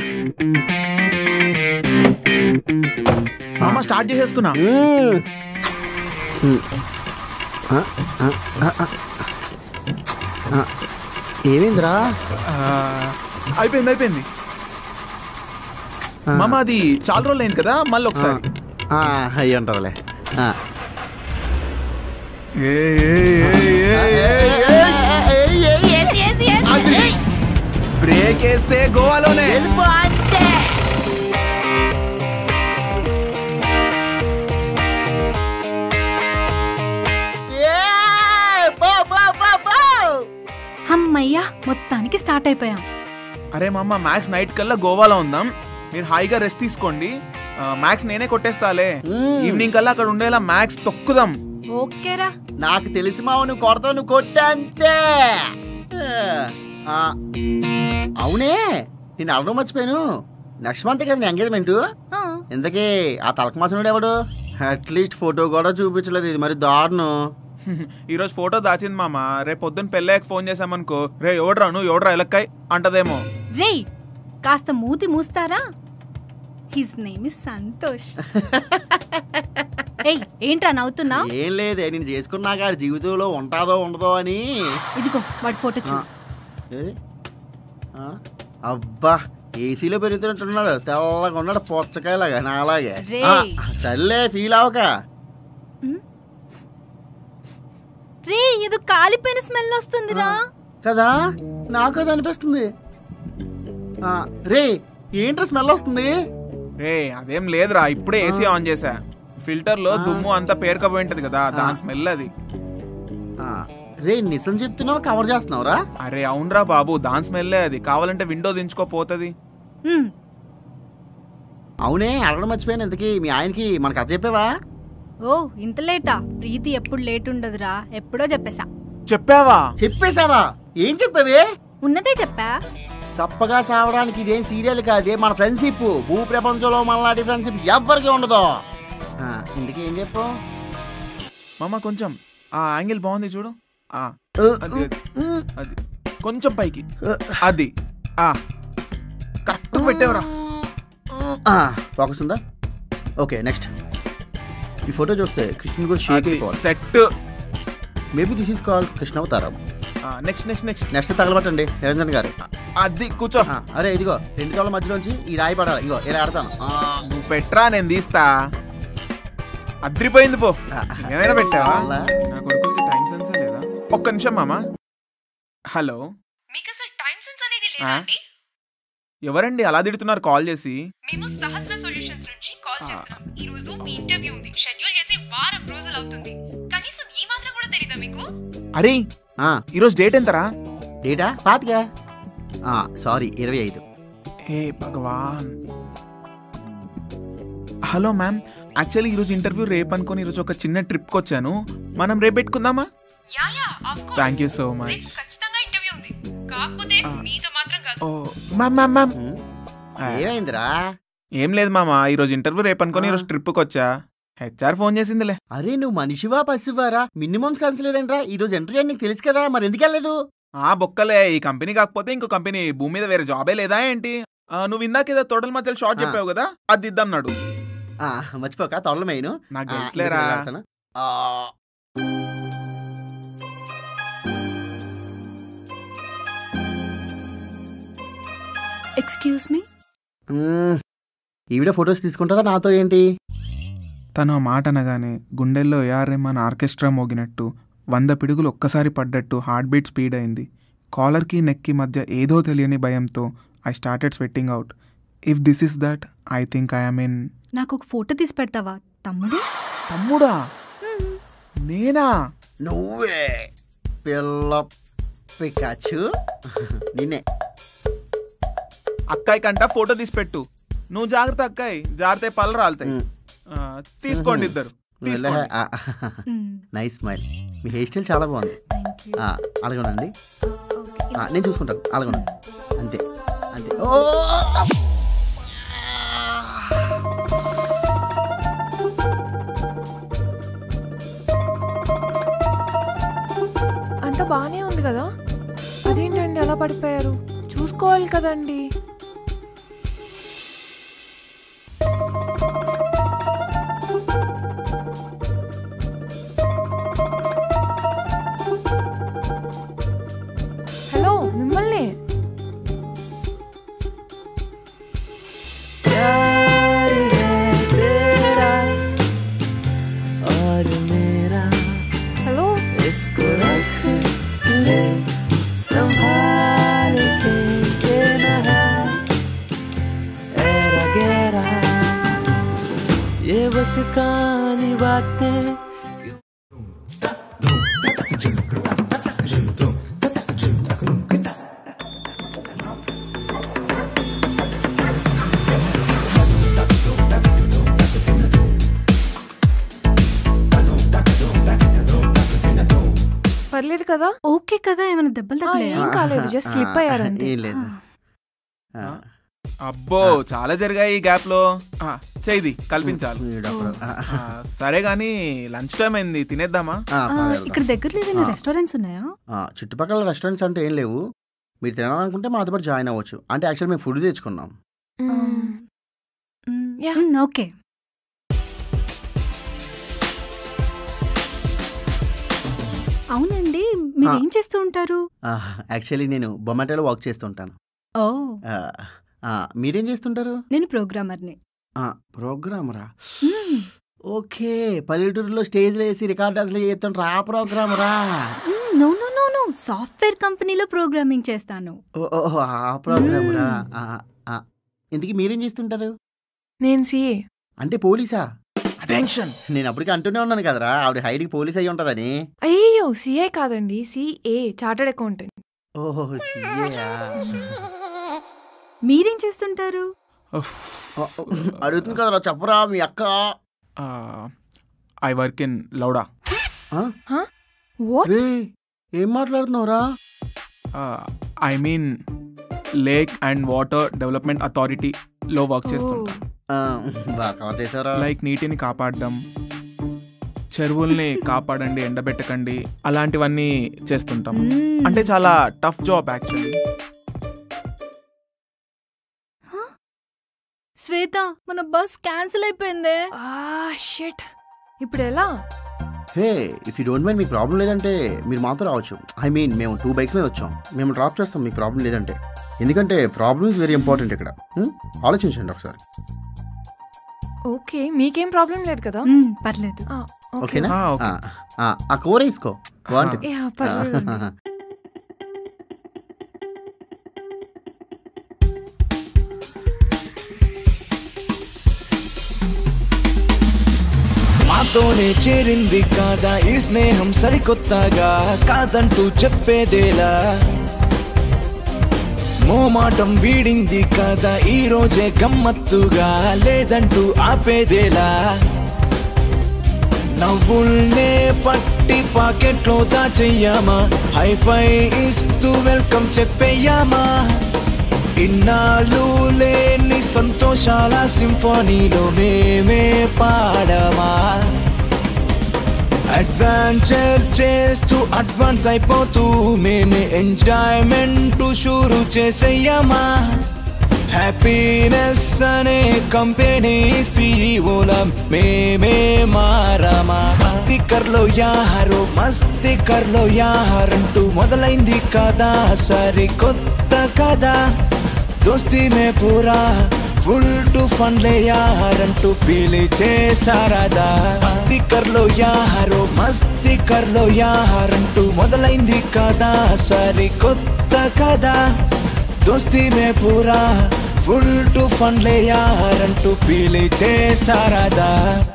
మామ స్టార్ట్ చేసేస్తున్నా మ్మ్. మ్మ్. ఆ, ఆ, ఆ, ఆ. ఆ, ఏమైందిరా ఆ, అయిపోయింది అయిపోయింది మామ అది చాలా రోజులు అయింది కదా మళ్ళీ ఒకసారి ఆ, అయ్యి ఉంటుందిలే ఆ. బ్రేక్ వేస్తే గోవాలోనే అమ్మయ్యా మొత్తానికి స్టార్ట్ అయిపోయాం అరే మామ మ్యాక్స్ నైట్ కల్లా గోవాలో ఉందాం మీరు హాయిగా రెస్ట్ తీసుకోండి ఆ, మ్యాక్స్ నేనే కొట్టేస్తాలే ఈవినింగ్ కల్లా అక్కడ ఉండేలా మ్యాక్స్ తొక్కుదాం ఓకేరా నాకు తెలిసి మావ నువ్వు కొడతావు నువ్వు కొట్టా అంతే ఆ, అవునే నేను అడగడం మర్చిపోయాను నెక్స్ట్ మంత్ కదా నీ ఎంగేజ్మెంట్ ఆ, ఇంతకీ ఆ తలక మాసనుడు ఎవడు అట్లీస్ట్ ఫోటో కూడా చూపించలేదు ఇది మరి దారుణం ఈరోజు ఫోటో దాచింది మామ రేపు పొద్దున్న పెళ్ళాక ఫోన్ చేసామనుకో రే ఎవడ్రా నువ్వు ఎవడ్రా ఎలక్కాయ్ అంటదేమో రేయ్ కాస్త మూతి మూస్తారా హిస్ నేమ్ ఇస్ సంతోష్ ఏయ్ ఏంట్రా నవ్వుతున్నా ఏం లేదే నేను చేసుకున్నాక ఆడి జీవితంలో ఉంటాదో ఉండదో అని ఇదిగో వాడి ఫోటో ఆ, చూ ఏది? ఆ, అబ్బా ఏసీలో పెరుగుతున్నట్టున్నాడు తెల్లగా ఉన్నాడు పొచ్చకాయలాగా నాలాగే రే. ఆ, సర్లే ఫీల్ అవక రే ఏదో కాలిపోయిన స్మెల్ వస్తుందిరా కదా నాకు అది అనిపిస్తుంది ఆ, రే ఏంట్రా స్మెల్ వస్తుంది రే అదేం లేదురా ఇప్పుడే ఏసీ ఆన్ చేసా ఫిల్టర్ లో దుమ్ము అంతా పేరుకపోయి ఉంటది కదా దాని స్మెల్ అది ఆ, రే నిజం చెప్తున్నావు కవర్ చేస్తున్నావురా అరే అవునరా బాబు దాని స్మెల్లే అది కావాలంటే విండో దించుకోపోతుంది ఉమ్, అవునే అడగడం మర్చిపోయాను ఇంతకీ మీ ఆయనకి మనకు అది చెప్పావా ఓ ఇంత లేటా ప్రీతి ఎప్పుడు లేట్ ఉండదురా ఎప్పుడో చెప్పేశా చెప్పావా చెప్పేశావా ఏం చెప్పావే ఉన్నదే చెప్పా సప్పగా సావడానికి ఇదేం సీరియల్ కాదే మన ఫ్రెండ్షిప్ భూ ప్రపంచంలో మనలాంటి ఫ్రెండ్షిప్ ఎవ్వరికి ఉండదు ఆ, ఇంతకీ ఏం చెప్పావు మామ కొంచెం ఆ యాంగిల్ బాగుంది చూడు ఆ అది అది కొంచెం పైకి అది ఆ కరెక్ట్ పెట్టావురా ఫోకస్ ఉందా ఓకే నెక్స్ట్ ఈ ఫోటో చూస్తే కృష్ణ కూడా షేక్ అయిపోవాలి set maybe this is call Krishna అవతారం నెక్స్ట్ నెక్స్ట్ నెక్స్ట్ నెక్స్ట్ తగలబట్టండి నిరంజన్ గారు అది కూర్చో ఆ, అరే ఇదిగో రెండు కాళ్ళ మధ్యలోంచి ఈ రాయి పడాలి ఇగో ఇలా ఆడతాను ఆ, నువ్వు పెట్టరా నేను తీస్తా అద్రిపోయింది పో ఏమైనా పెట్టావా అలా. నా కొడుకులకి టైం సెన్సే లేదా ఒక్క నిమిషం మామ హలో మీకు అసలు టైం సెన్స్ అనేది లేదా అండి? ఎవరండి అలా తిడుతున్నారు కాల్ చేసి మేము సహస్ర సొల్యూషన్స్ నుంచి కాల్ చేస్తున్నాం ఈ రోజు మీ ఇంటర్వ్యూ ఉంది షెడ్యూల్ చేసి వారం రోజులు అవుతుంది కనీసం ఈ మాత్రం కూడా తెలీదా మీకు అరే ఆ, ఈరోజు డేట్ ఎంతరా డేటా పాతిగా సారీ ఇరవై ఐదు ఏ భగవాన్ హలో మ్యామ్ యాక్చువల్లీ ఈరోజు ఇంటర్వ్యూ రేపు అనుకొని ఈరోజు ఒక చిన్న ట్రిప్కి వచ్చాను మనం రేపు పెట్టుకుందామా yeah yeah of course thank you so much రేపు ఖచ్చితంగా ఇంటర్వ్యూ ఉంది కాకపోతే మీతో మాత్రం కాదు oh ma'am ma'am ma'am um, ఆ, ఏమైందిరా ఏం లేదు మామ ఈరోజు ఇంటర్వ్యూ రేపు అనుకొని ఈరోజు ట్రిప్కి వచ్చా హెచ్ఆర్ ఫోన్ చేసిందిలే అరే నువ్వు మనిషివా పసివారా మినిమం సెన్స్ లేదంట్రా ఈ రోజు ఇంటర్వ్యూ నీకు తెలుసు కదా మరి ఎందుకు వెళ్ళలేదు ఆ బొక్కలే ఈ కంపెనీ కాకపోతే ఇంకో కంపెనీ భూమి మీద వేరే జాబే లేదా ఏంటి ఆ, నువ్వు ఇందాక ఏదో తోటల మధ్యలో షార్ట్ ఆ. చెప్పావు కదా అది ఇద్దాం నాడు ఆ, మర్చిపోక తొడల మెయిన్ నాకు తెలుసులేరా ఎక్స్క్యూజ్ మీ ఈవిడ ఫొటోస్ తీసుకుంటుందా నాతో ఏంటి తను ఆ మాట అనగానే గుండెల్లో ఏఆర్ఎంఆన్ ఆర్కెస్ట్రా మోగినట్టు వంద పిడుగులు ఒక్కసారి పడ్డట్టు హార్ట్ బీట్ స్పీడ్ అయింది కాలర్కి నెక్కి మధ్య ఏదో తెలియని భయంతో I started sweating out if this is that I think I mean నాకు ఒక ఫోటో తీసి పెడతావా తమ్ముడు తమ్ముడా నేనా నువ్వే పిల్ల పికాచు నిన్నే అక్కాయి కంట ఫోటో తీసి పెట్టు నువ్వు జాగ్రత్త అక్కాయి జాగ్రత్త పళ్ళు రాలుతాయి ఉమ్. ఆ, తీసుకోండి ఇద్దరు తీసుకోండి నైస్ స్మైల్ మీ హెయిర్ స్టైల్ చాలా బాగుంది ఆ, అలాగే ఉండండి ఆ, నేను చూసుకుంటాను అలాగే ఉండండి అంతే అంతే ఓ! అంత బానే ఉంది కదా అదేంటండి అలా పడిపోయారు చూసుకోవాలి కదండి హలో మిమ్మల్ని कानी बातें పర్లేదు కదా ఓకే కదా ఏమైనా దెబ్బలు ఆ, తగ్గలేదా ఏం కాలేదు జస్ట్ స్లిప్ అయ్యారు అంతే ఏం లేదు ఆ, అబ్బో చాలా జరిగాయి ఈ గ్యాప్ లో ఆ, చేయిది కల్పించాలి వీడప్పుడు. ఆ, ఆ, సరే గాని లంచ్ టైం అయింది తినేద్దామా ఆ, ఆ, పద వెళ్దాం. ఇక్కడ దగ్గరలో ఏదైనా ఆ. రెస్టారెంట్స్ ఉన్నాయా ఆ, చుట్టుపక్కల రెస్టారెంట్స్ అంటే ఏం లేవు మీరు తినాలనుకుంటే మాతో పాటు జాయిన్ అవ్వచ్చు అంటే యాక్చువల్ మేము ఫుడ్ తెచ్చుకున్నాం మ్మ్. మ్, యా. మ్, ఓకే అవునండి మీరు ఆ. ఏం చేస్తూ ఉంటారు యాక్చువల్లీ నేను బొమాటోలో వర్క్ చేస్తుంటాను ఓ ఆ, ఆ, మీరేం చేస్తుంటారు నేను ప్రోగ్రామర్ని ప్రోగ్రామరా మ్, ఓకే పల్లెటూరులో స్టేజ్లో వేసి రికార్డ్ అసలు చేస్తుంటారు ఆ ప్రోగ్రామరా మ్, no no no no software కంపెనీలో ప్రోగ్రామింగ్ చేస్తాను ఓ ఓ, ఓ, ఆ ప్రోగ్రామరా ఆ, ఆ. ఇంతకీ మీరేం చేస్తుంటారు నేను సిఏ అంటే పోలీసా అటెన్షన్ నేను అప్పటికి అంటూనే ఉన్నాను కదరా ఆవిడ హైడ్కి పోలీస్ అయి ఉంటుందని అయ్యో సిఏ కాదండి సిఏ చార్టెడ్ అకౌంటెంట్ ఓహో సీఏయా మీరేం చేస్తుంటారు అడుగుతుంది కదరా చెప్పరా మీ అక్క ఐ వర్క్ ఇన్ లౌడా ఆ? వాట్ రే ఏం మాట్లాడుతున్నావురా I mean lake and water development అథారిటీలో వర్క్ చేస్తుంటా ఆ, బాగా కవర్ చేసారా లైక్ నీటిని కాపాడడం చెరువుల్ని కాపాడండి ఎండబెట్టకండి అలాంటివన్నీ చేస్తుంటాం మ్, అంటే చాలా టఫ్ జాబ్ యాక్చువల్లీ శ్వేత మన బస్ క్యాన్సిల్ అయిపోయిందే షిట్ ఇప్పుడు ఎలా hey if you don't mind మీకు ప్రాబ్లం లేదంటే మీరు మాతో రావచ్చు ఐ మీన్ మేము టూ బైక్స్ మీద వచ్చాం మేము డ్రాప్ చేస్తాం మీకు ప్రాబ్లం లేదంటే ఎందుకంటే ప్రాబ్లమ్ ఇస్ వెరీ ఇంపార్టెంట్ ఇక్కడ హ్మ్? ఆలోచించండి ఒకసారి ఓకే మీకేం ప్రాబ్లం లేదు కదా మ్, పర్లేదు ఆ, ఓకే ఓకేనా ఆ, ఓకే. ఆ, ఆ, ఆ కూర వేసుకో బాగుంటుంది యా, పర్లేదండి. మాతోనే చేరింది కాదా ఈ స్నేహం సరికొత్తగా కాదంటూ చెప్పేదేలా మోమాటం వీడింది కదా ఈ రోజే గమ్మత్తుగా లేదంటూ ఆపేదేలా నవ్వుల్నే పట్టి పాకెట్లో దాచెయ్యామా హైఫై ఇస్తూ వెల్కమ్ చెప్పేయామా ఇన్నాళ్ళు లేని సంతోషాల సింఫోనీలో మేమే పాడమా అడ్వెంచర్ చేస్తూ అడ్వాన్స్ అయిపోతూ మేమే ఎంజాయ్మెంట్ షురు చేసేయమా హ్యాపీనెస్ అనే కంపెనీ సీఓల మేమే మారమా మస్తి కర్లో యాహారో మస్తి కర్లో యాహారంటూ మొదలైంది కదా సరి కొత్త కదా దోస్తి మే పూరా ఫుల్ టు ఫన్ లే యారంటూ పీలి చేసారదా మస్తి కర్లో యాహారో మస్తి కర్లో యాహారంటూ మొదలైంది కదా సరి కొత్త కదా దోస్తి మే పూరా ఫుల్ టు ఫన్ లే యారంటూ పీలి చేసారదా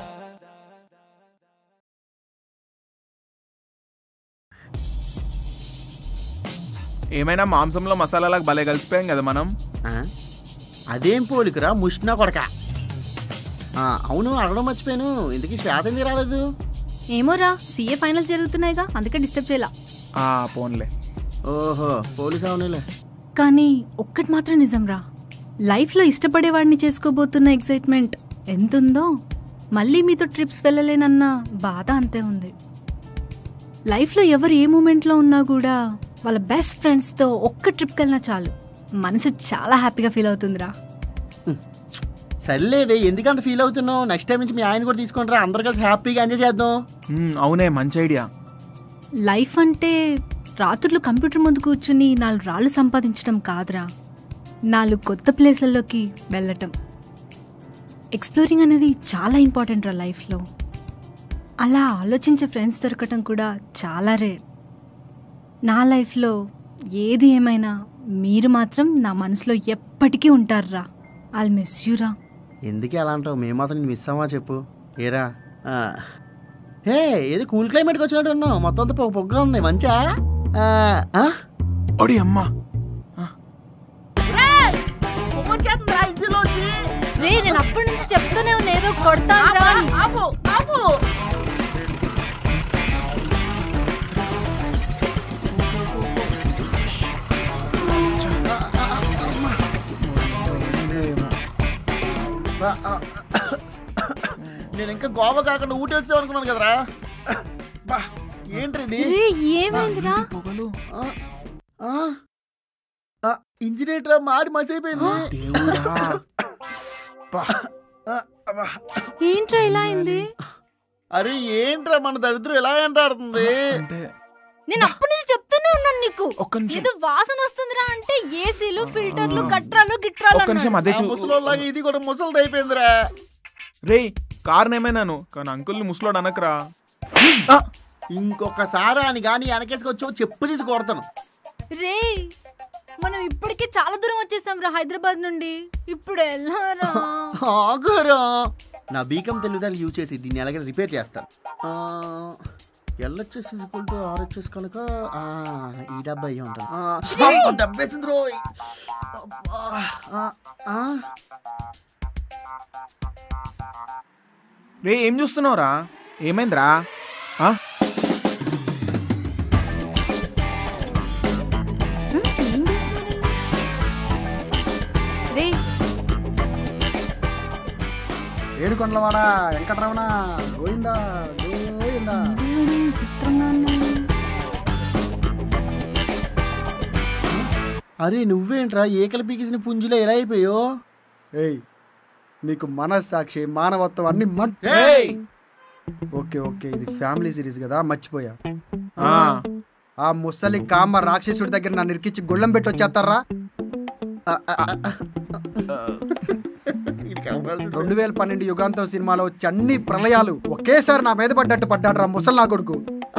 ఏమైనా మాంసంలో మసాలాలకు భలే కలిసిపోయాం కదా మనం ఆ? అదేం పోలికరా ముష్నా కొడక ఆ, అవును అడగడం మర్చిపోయాను ఇంతకీ శ్వేత ఎందుకు రాలేదు ఏమోరా సీఏ ఫైనల్స్ జరుగుతున్నాయిగా అందుకే డిస్టర్బ్ చేయాల ఆ పోన్లే ఓహో పోలీస్ అవునులే కానీ ఒక్కటి మాత్రం నిజంరా లైఫ్లో ఇష్టపడేవాడిని చేసుకోబోతున్న ఎగ్జైట్మెంట్ ఎంతుందో మళ్ళీ మీతో ట్రిప్స్ వెళ్ళలేనన్న బాధ అంతే ఉంది లైఫ్లో ఎవరు ఏ మూమెంట్లో ఉన్నా కూడా వాళ్ళ బెస్ట్ ఫ్రెండ్స్తో ఒక్క ట్రిప్కి వెళ్ళినా చాలు మనసు చాలా హ్యాపీగా ఫీల్ అవుతుందిరా సర్లేదే ఎందుకంత ఫీల్ అవుతున్నావు నెక్స్ట్ టైం నుంచి మీ ఆయన కూడా తీసుకుంటారా అందరు కలిసి హ్యాపీగా ఎంజాయ్ చేద్దాం మ్మ్, అవునే మంచి ఐడియా లైఫ్ అంటే రాత్రులు కంప్యూటర్ ముందు కూర్చుని నాలుగు రాళ్ళు సంపాదించడం కాదురా నాలుగు కొత్త ప్లేస్లలోకి వెళ్ళటం ఎక్స్ప్లోరింగ్ అనేది చాలా ఇంపార్టెంట్ రా లైఫ్లో అలా ఆలోచించే ఫ్రెండ్స్ దొరకటం కూడా చాలా రేర్ నా లైఫ్లో ఏది ఏమైనా మీరు మాత్రం నా మనసులో ఎప్పటికీ ఉంటారురా ఐల్ మిస్ యూరా ఎందుకు అలా అంటావు మేము మాత్రం మిస్ అవ్వా చెప్పు ఏరా ఆ. హే ఏది కూల్ క్లైమేట్కి వచ్చినట్టు ఉన్నావు మొత్తం అంతా పొగ పొగ్గా ఉంది మంచా ఆ, ఆ? ఒడి అమ్మా రే నేను అప్పటి నుంచి చెప్తూనే ఉన్నా ఏదో కొడతాను రా అని. ఆ, ఆ. నేను ఇంకా గోవా కాకుండా ఊటీ వచ్చావు అనుకున్నాను కదరా బా ఏంటి ఇది రే ఏమైందిరా పొగలు ఆ, ఆ, ఆ, ఇంజినేటర్ మాడి మసైపోయింది దేవుడా బా. ఆ, అబ్బా. ఏంట్రా ఇలా అయింది అరే ఏంట్రా మన దరిద్రం ఎలా ఎంటాడుతుంది అంటే నేను అప్పటి నుంచి చెప్తూనే ఉన్నాను నీకు ఒక్క నిమిషం ఏదో వాసన వస్తుందిరా అంటే ఏసీలు ఫిల్టర్లు గట్రాలు గిట్రాలు ఒక్క నిమిషం అన్నాడు. అదే చూ ముసలోళ్ళగా ఇది కూడా ముసలిది అయిపోయిందిరా రేయ్ కారణం ఏమైనాను కానీ అంకుల్ని ముసలోడు అనకరా ఇంకొకసారి అని కానీ వెనకేసుకొచ్చో చెప్పు తీసి కొడతాను రే మనం ఇప్పటికే చాలా దూరం వచ్చేసాం రా హైదరాబాద్ నుండి ఇప్పుడు వెళ్ళారా ఆగురా నా బీకం తెలివిదాలు యూజ్ చేసి దీన్ని ఎలాగైనా రిపేర్ చేస్తాను ఎల్హెచ్ఎస్ ఈక్వల్ టు ఆర్హెచ్ఎస్ కనుక ఆ, ఈ డబ్బా అయ్యి ఉంటుంది ఆ, అబ్బా, దెబ్బేసింది రోయ్ అబ్బా, ఆ, ఆ. రే ఏం చూస్తున్నావురా ఏమైందిరా ఆ? రే ఏడుకొండలవాడ వెంకటరమణ గోయిందా గోయిందా చిత్రంగా ఉన్నాడు. అరే నువ్వేంట్రా ఏకల పీకేసిన పుంజులో ఎలా అయిపోయో ఏయ్ మీకు మనస్సాక్షి మానవత్వం అన్ని మట్ ఏయ్! ఓకే ఓకే ఇది ఫ్యామిలీ సిరీస్ కదా మర్చిపోయా ఆ, ఆ ముసలి కామ రాక్షసుడి దగ్గర నన్ను ఇరికిచ్చి గుళ్ళం పెట్టి వచ్చేస్తారా రెండు వేల పన్నెండు యుగాంతం సినిమాలో వచ్చి అన్ని ప్రళయాలు ఒకేసారి నా మీద పడ్డట్టు పడ్డాడు రా ముసలి నా కొడుకు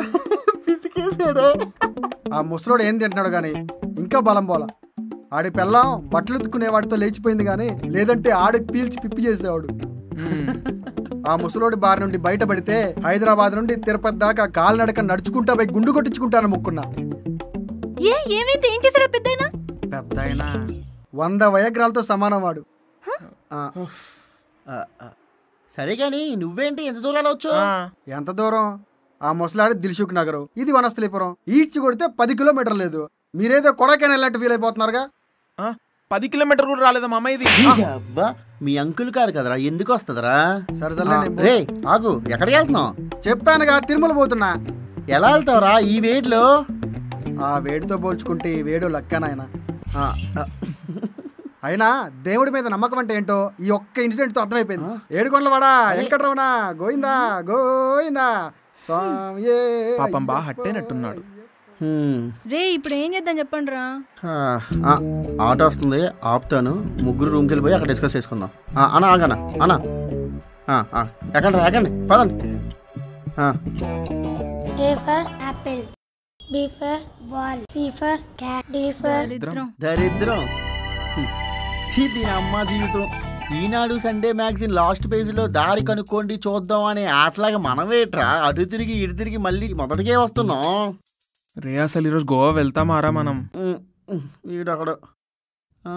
ఆ ముసలోడు ఏం తింటున్నాడు గాని ఇంకా బలం పోలా ఆడి పెళ్ళం బట్టలు ఉతుక్కునే వాడితో లేచిపోయింది గాని లేదంటే ఆడి పీల్చి పిప్పి చేసేవాడు ఆ ముసలోడి బారి నుండి బయటపడితే హైదరాబాద్ నుండి తిరుపతి దాకా కాలినడక నడుచుకుంటా పోయి గుండు కొట్టించుకుంటాను ముక్కున్నా ఏ ఏమైంది ఏం చేశారా పెద్దయినా పెద్ద వంద వయగ్రాలతో సమానం వాడు ఆ, ఆ, ఆ. సరే కానీ నువ్వేంటి ఎంత దూరాలు వచ్చు ఆ. ఎంత దూరం ఆ ముసలాడి దిల్సుఖ్ నగరు ఇది వనస్థలీపురం ఈడ్చి కొడితే పది కిలోమీటర్ లేదు మీరేదో కొడకైనా వెళ్ళట్టు ఫీల్ అయిపోతున్నారుగా ఆ, పది కిలోమీటర్ కూడా రాలేదా మా అమ్మ ఇది అబ్బా మీ అంకుల్ కారు కదరా ఎందుకు వస్తుందరా సరే సర్లే నేను పో- రే ఆగు ఎక్కడికి వెళ్తున్నావు చెప్పానుగా తిరుమల పోతున్నా ఎలా వెళ్తావురా ఈ వేడిలో ఆ వేడితో పోల్చుకుంటే ఈ వేడు లక్కనాయన ఆ, ఆ, అయినా దేవుడి మీద నమ్మకం అంటే ఏంటో ఈ ఒక్క ఇన్సిడెంట్ తో అర్థమైపోయింది ఏడుకొండలవాడా వెంకటరమణ గోయిందా గోయిందా స్వామియే పాపం బా హట్టేనట్టున్నాడు హ్మ్. రే ఇప్పుడు ఏం చేద్దాం చెప్పండి రా ఆ, ఆ, ఆటో వస్తుంది ఆపుతాను ముగ్గురు రూమ్కి వెళ్ళిపోయి అక్కడ డిస్కస్ చేసుకుందాం ఆ, అన్న ఆగనా అన్న ఆ, ఆ, ఎక్కండి రా, ఎక్కండి పదండి ఆ, A for apple. B for ball. C for cat. D for దరిద్రం దరిద్రం హ్మ్. ఛీ దీని అమ్మ జీవితం ఈనాడు సండే మ్యాగజైన్ లాస్ట్ పేజీలో దారి కనుక్కోండి చూద్దాం అనే ఆటలాగా మనమేట్రా అటు తిరిగి ఇటు తిరిగి మళ్ళీ మొదటికే వస్తున్నాం రే అసలు ఈరోజు గోవా వెళ్తామారా మనం ఉమ్, ఉమ్, వీడు అక్కడ ఆ,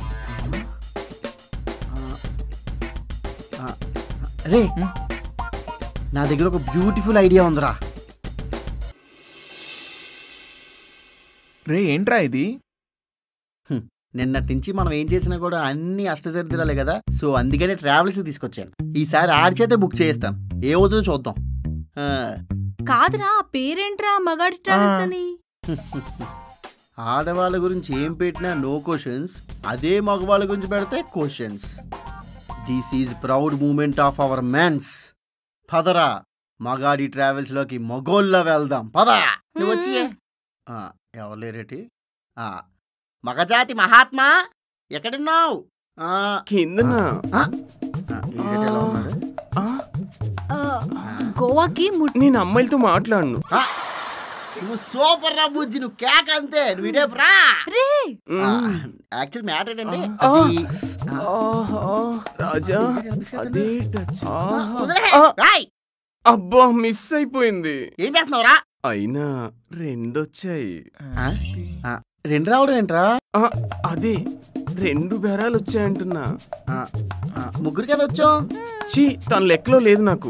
ఆ, ఆ, రే నా దగ్గర ఒక బ్యూటిఫుల్ ఐడియా ఉందిరా రే ఏంట్రా ఇది హ్మ్. నిన్నటి నుంచి మనం ఏం చేసినా కూడా అన్ని అష్టదరిద్రాలే కదా సో అందుకనే ట్రావెల్స్ తీసుకొచ్చాను ఈసారి ఆడి చేతే బుక్ చేస్తాను ఏ అవుతుందో చూద్దాం ఆ, కాదురా ఆ పేరేంట్రా మగాడి ట్రావెల్స్ అని ఆడవాళ్ళ గురించి ఏం పెట్టినా నో క్వశ్చన్స్ అదే మగవాళ్ళ గురించి పెడితే questions this is proud moment of our mens పదరా మగాడి ట్రావెల్స్ లోకి మగోళ్ళ వెళ్దాం పద నువ్వు వచ్చి ఆ, ఎవరు లేరేటి ఆ, మగజాతి మహాత్మా ఎక్కడున్నావు ఆ, కిందనా ఆ, ఈడేటి ఎలా ఉన్నాడు? ఆ, గోవాకి ము- నేను అమ్మాయిలతో మాట్లాడను ఆ, నువ్వు సూపర్ రా బుజ్జి నువ్వు కేక్ అంతే నువ్వు ఇడే రా రే యాక్చువల్ మ్యాటర్ ఏంటంటే ఆ. అది- రాజా అదే టచ్ వదిలే, రాయ్ అబ్బా మిస్ అయిపోయింది ఏం చేస్తున్నావురా అయినా రెండొచ్చాయి రెండు రావడం ఏంట్రా ఆ, అదే రెండు బెరాలు వచ్చాయంటున్నా ఆ, ఆ, ముగ్గురు కదా వచ్చాం చీ తన లెక్కలో లేదు నాకు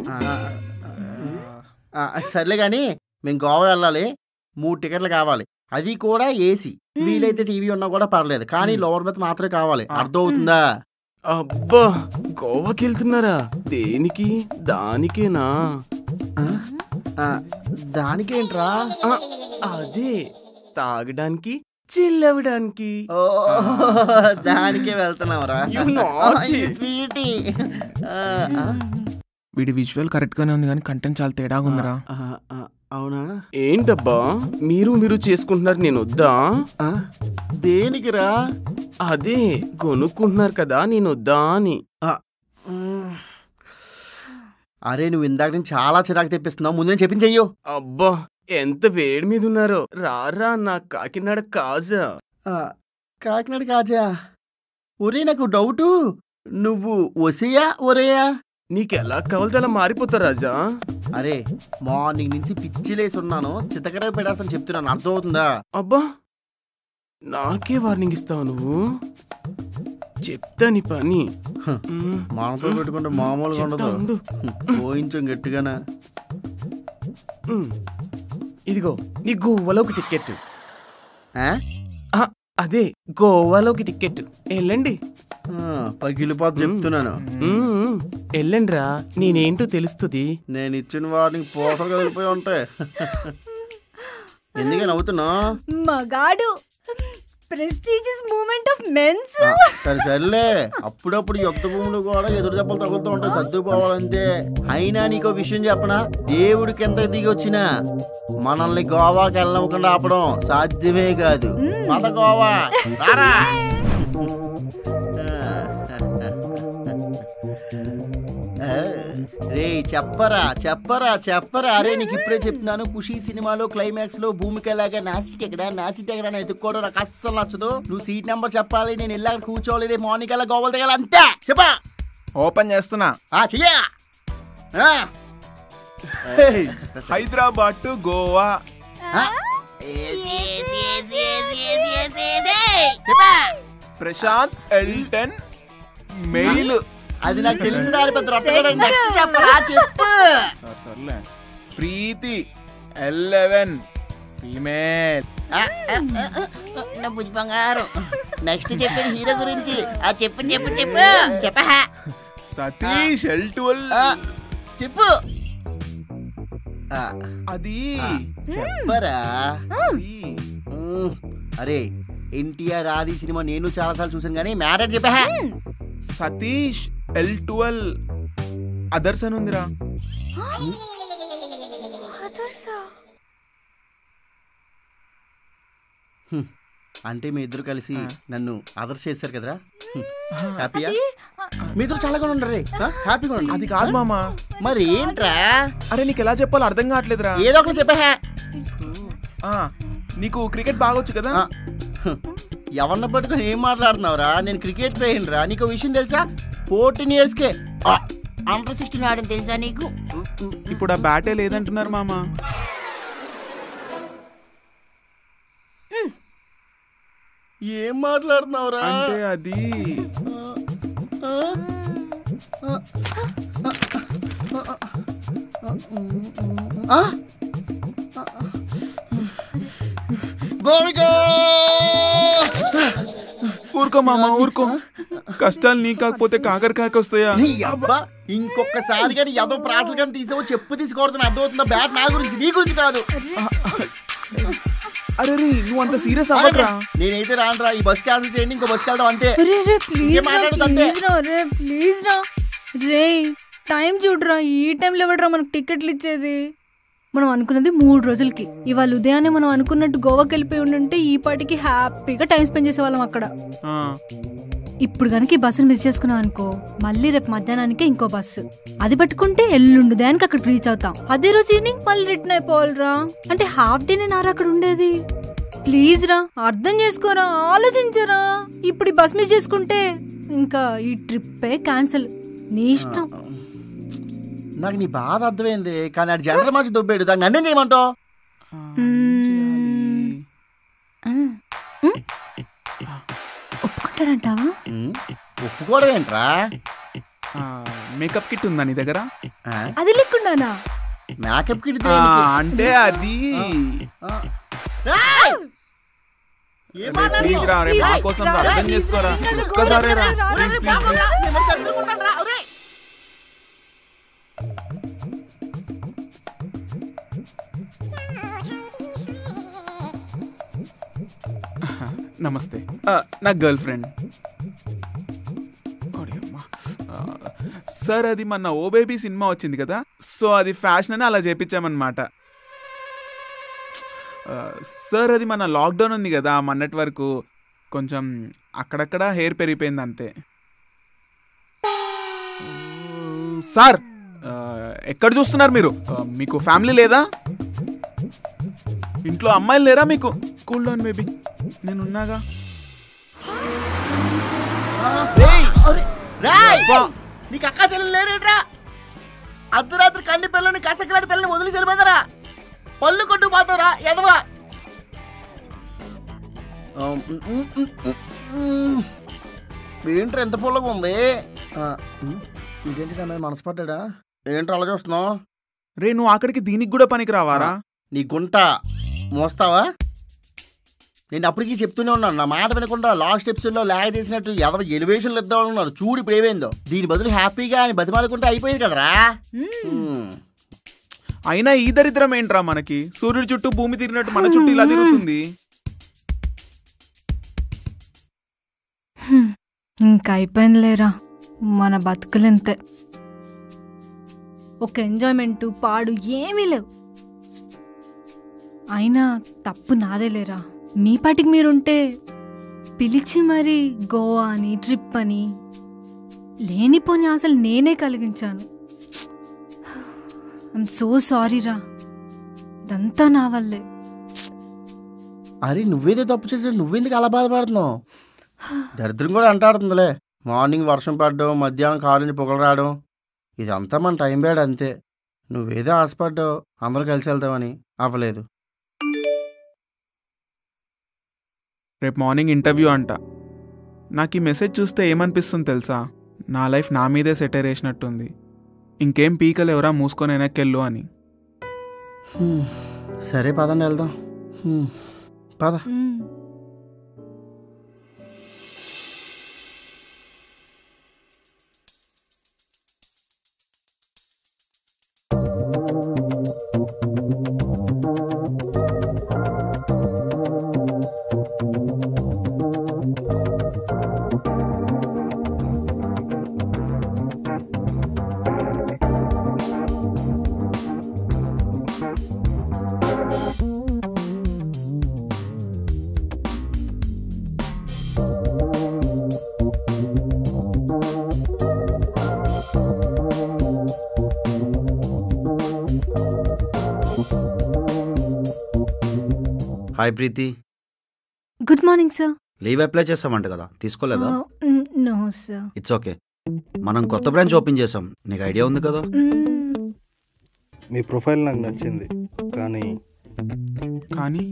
ఆ, సర్లే కానీ మేము గోవా వెళ్ళాలి మూడు టికెట్లు కావాలి అది కూడా ఏసీ వీలైతే టీవీ ఉన్నా కూడా పర్లేదు కానీ లోవర్ బెత్ మాత్రమే కావాలి అర్థం అవుతుందా అబ్బా గోవాకి వెళ్తున్నారా దేనికి దానికేనా ఆ, దానికేంట్రా ఆ, అదే తాగడానికి చిల్లవడానికి ఓ దానికే వెళ్తున్నావురా You naughty. స్వీటీ వీడి విజువల్ కరెక్ట్ గానే ఉంది కానీ కంటెంట్ చాలా తేడాగా ఉందిరా అవునా ఏంటబ్బా మీరు మీరు చేసుకుంటున్నారు నేను వద్దా దేనికిరా అదే కొనుక్కుంటున్నారు కదా నేను వద్దా అని అరే నువ్వు ఇందాక నుంచి చాలా చిరాకు తెప్పిస్తున్నావు ముందు నేను చెప్పించెయ్యు అబ్బా ఎంత వేడి మీద ఉన్నారో రారా నా కాకినాడ కాజా కాకినాడ కాజా ఒరే నాకు డౌటు నువ్వు ఒసేయా ఒరేయా నీకెలా కావాలితే అలా మారిపోతా రాజా అరే మార్నింగ్ నుంచి పిచ్చిలేసి ఉన్నాను చితకర పెడాసని చెప్తున్నాను అర్థమవుతుందా అబ్బా నాకే వార్నింగ్ ఇస్తావు నువ్వు చెప్తా నీ పని మ్, మామతో పెట్టుకుంటే మామూలుగా చెప్తా ఉండదు ఉండు. పోయించం గట్టిగానా మ్, ఇదిగో నీ గోవాలోకి టికెట్ ఆ? ఆ, అదే గోవాలోకి టికెట్ వెళ్ళండి ఆ, పగిలిపోతు చెప్తున్నాను మ్, వెళ్ళండి రా నేనేంటో తెలుస్తుంది నేను ఇచ్చిన వాడికి పోసలు కదిలిపోయి ఉంటాయి ఎందుకని నవ్వుతున్నా మగాడు ప్రెస్టీజియస్ మూమెంట్ ఆఫ్ మెన్స్ సరే సర్లే అప్పుడప్పుడు యుక్త భూములు కూడా ఎదురు దెబ్బలు తగులుతూ ఉంటాయి సర్దుకోవాలంతే అయినా నీకో విషయం చెప్పనా దేవుడి కింద దిగి వచ్చినా మనల్ని గోవాకి వెళ్ళకుండా ఆపడం సాధ్యమే కాదు పద గోవా రారా రే చెప్పరా చెప్పరా చెప్పరా అరే నీకు ఇప్పుడే చెప్తున్నాను ఖుషి సినిమాలో క్లైమాక్స్ లో భూమిక లాగా నాసిక్ ఎక్కడ నాసిక్ ఎక్కడ అని ఎత్తుక్కోవడం నాకు అస్సలు నచ్చదు నువ్వు సీట్ నెంబర్ చెప్పాలి నేను వెళ్ళాక కూర్చోవాలి రేపు మార్నింగ్ అలా గోవలు దిగాలి అంతే చెప్పా ఓపెన్ చేస్తున్నా ఆ చెయ్యా ఆ. హైదరాబాద్ టు గోవా ఆ. ఏసి, ఏసి, ఏసి, ఏసి, ఏసి, ఏసి, ఏసి. చెప్పా ప్రశాంత్ ఎల్టన్ మెయిల్ అది నాకు తెలిసిన వాడి పెద్ద రొట్టెగాడు. Next చెప్పరా చెప్పు సర్లే ప్రీతి ఎలెవెన్ ఫీమేల్ ఆ, ఆ, ఆ, ఆ, నా బుజ్జి బంగారం నెక్స్ట్ చెప్పేది హీరో గురించి ఆ చెప్పు చెప్పు చెప్పు చెప్పా సతీష్ ఎల్ ట్వెల్వ్ చెప్పు ఆ, అది చెప్పరా ఉమ్, అరే ఎన్టీఆర్ ఆది సినిమా నేను చాలా సార్లు చూసాను కానీ మ్యాటర్ చెప్పా సతీష్ ఎల్ ట్వెల్వ్ అదర్స్ అని ఉందిరా అంటే మీ ఇద్దరు కలిసి నన్ను అదర్స్ చేశారు కదరా హ్యాపీయా మీ ఇద్దరు చాలా ఉండరు హ్యాపీగా ఉండండి అది కాదు మామా మరి ఏంట్రా అరే నీకు ఎలా చెప్పాలో అర్థం కావట్లేదురా ఏదో ఒకటి చెప్పా ఆ, నీకు క్రికెట్ బాగొచ్చు కదా ఎవరిని పట్టుకొని ఏం మాట్లాడుతున్నావురా నేను క్రికెట్ ప్లేయర్ రా నీకు విషయం తెలుసా ఫోర్టీన్ ఇయర్స్కే అండర్ సిక్స్టీన్ ఆడని తెలుసా నీకు ఇప్పుడు ఆ బ్యాటే లేదంటున్నారు మామా ఏం మాట్లాడుతున్నావురా అంటే అది ఆ? గోవిగా ఊరుకో మామా ఊరుకో కష్టాలు నీ కాకపోతే కాకరకాయకి వస్తాయా నీ అబ్బా ఇంకొకసారి కానీ ఏదో ప్రాసలు కానీ తీసావో చెప్పు తీసుకోవద్దని అర్థమవుతుందా బ్యాట్ నా గురించి నీ గురించి కాదు అరే రే నువ్వు అంత సీరియస్ అవ్వట్రా నేనైతే రానురా ఈ బస్ క్యాన్సిల్ చేయండి ఇంకో బస్కి వెళ్దాం అంతే రే రే ప్లీజ్ ఏం రా మాట్లాడొద్దు అంతే. ప్లీజ్ రా రే ప్లీజ్ రా రే టైం చూడరా ఈ టైంలో ఎవడరా మనకు టికెట్లు ఇచ్చేది మనం అనుకున్నది మూడు రోజులకి ఇవాళ ఉదయాన్నే మనం అనుకున్నట్టు గోవాకి వెళ్ళిపోయి ఉండుంటే ఈ పాటికి హ్యాపీగా టైం స్పెండ్ చేసేవాళ్ళం అక్కడ ఇప్పుడు కనుక ఈ బస్సును మిస్ చేసుకున్నాం అనుకో మళ్ళీ రేపు మధ్యాహ్నానికి ఇంకో బస్సు అది పట్టుకుంటే ఎల్లుండి దానికి అక్కడ రీచ్ అవుతాం అదే రోజు ఈవినింగ్ మళ్ళీ రిటర్న్ అయిపోవాలిరా అంటే హాఫ్ డే నేను అక్కడ ఉండేది ప్లీజ్ రా అర్థం చేసుకోరా ఆలోచించరా ఇప్పుడు ఈ బస్ మిస్ చేసుకుంటే ఇంకా ఈ ట్రిప్పే క్యాన్సిల్ నీ ఇష్టం నాకు నీ బాధ అర్థమైంది కానీ అది జనరల్ మధ్య దొబ్బాడు దాన్ని నన్నేం చేయమంటావు ఒప్పుకుంటాడంటావా ఒప్పుకోవడం ఏంట్రా మేకప్ కిట్ ఉందా నీ దగ్గర అది లేకుండానా మేకప్ కిట్ ఆ, అంటే అది ప్లీజ్ రా రేపు మా కోసం రా, అర్థం చేసుకోరా ఒక్కసారి రా ప్లీజ్ ప్లీజ్ ప్లీజ్ నమస్తే ఆ, నా గర్ల్ ఫ్రెండ్ సార్ అది మన ఓ బేబీ సినిమా వచ్చింది కదా సో అది ఫ్యాషన్ అని అలా చేపించామన్నమాట ఆ, సార్ అది మన లాక్డౌన్ ఉంది కదా మొన్నటి వరకు కొంచెం అక్కడక్కడ హెయిర్ పెరిగిపోయింది అంతే సార్ ఆ, ఎక్కడ చూస్తున్నారు మీరు ఆ, మీకు ఫ్యామిలీ లేదా ఇంట్లో అమ్మాయిలు లేరా మీకు కూల్ డౌన్ బేబీ నేను ఉన్నాగా రేయ్! నీకు అక్క చెల్లెలు లేరేట్రా అర్ధరాత్రి కండి పిల్లని కసకలాడి పిల్లని వదిలి వెళ్ళిపోతారా పళ్ళు కొట్టు పోతారా ఎదవా ఏంట్రా ఎంత పుల్లగా ఉంది ఆ, ఉమ్, ఇదేంటి నా మీద మనసు పడ్డా ఏంట్రా అలా చూస్తున్నావు రే నువ్వు అక్కడికి దీనికి కూడా పనికి రావారా నీ గుంట మోస్తావా నేను అప్పటికి చెప్తూనే ఉన్నాను నా మాట వినకుండా లాస్ట్ ఎపిసోడ్లో లాగ్ చేసినట్టు ఎదవ ఎలివేషన్లు ఇద్దామని ఉన్నారు చూడు ఇప్పుడు ఏమైందో దీని బదులు హ్యాపీగా అని బతిమాలుకుంటే అయిపోయింది కదరా ఉమ్. అయినా ఈ దరిద్రం ఏంట్రా మనకి సూర్యుడి చుట్టూ భూమి తిరిగినట్టు మన చుట్టూ ఇలా తిరుగుతుంది హ్మ్. ఇంకా అయిపోయింది లేరా మన బతుకులింతే ఒక ఎంజాయ్మెంట్ పాడు ఏమీ లేవు అయినా తప్పు నాదే లేరా మీ పాటికి మీరుంటే పిలిచి మరి గోవా అని ట్రిప్ అని లేనిపోని అసలు నేనే కలిగించాను ఐమ్ సో సారీ రా ఇదంతా నా వల్లే అరే నువ్వేదో తప్పు చేసినట్టు నువ్వెందుకు అలా బాధపడుతున్నావు దరిద్రం కూడా అంటాడుతుందిలే మార్నింగ్ వర్షం పడడం మధ్యాహ్నం కారు నుంచి పొగలు రావడం ఇదంతా మన టైం బ్యాడ్ అంతే నువ్వేదో ఆశపడ్డావు అందరూ కలిసి వెళ్తామని అవ్వలేదు రేపు మార్నింగ్ ఇంటర్వ్యూ అంట నాకు ఈ మెసేజ్ చూస్తే ఏమనిపిస్తుంది తెలుసా నా లైఫ్ నా మీదే సెటర్ వేసినట్టుంది ఇంకేం పీకలు ఎవరా మూసుకొని వెనక్కెళ్ళు అని హ్మ్. సరే పదండి వెళ్దాం హ్మ్. పద hi Preethi good morning sir leave apply చేసామంట కదా తీసుకోలేదా నో సార్ ఇట్స్ ఓకే మనం కొత్త బ్రాంచ్ ఓపెన్ చేసాం నీకు ఐడియా ఉంది కదా మీ ప్రొఫైల్ నాకు నచ్చింది కానీ కానీ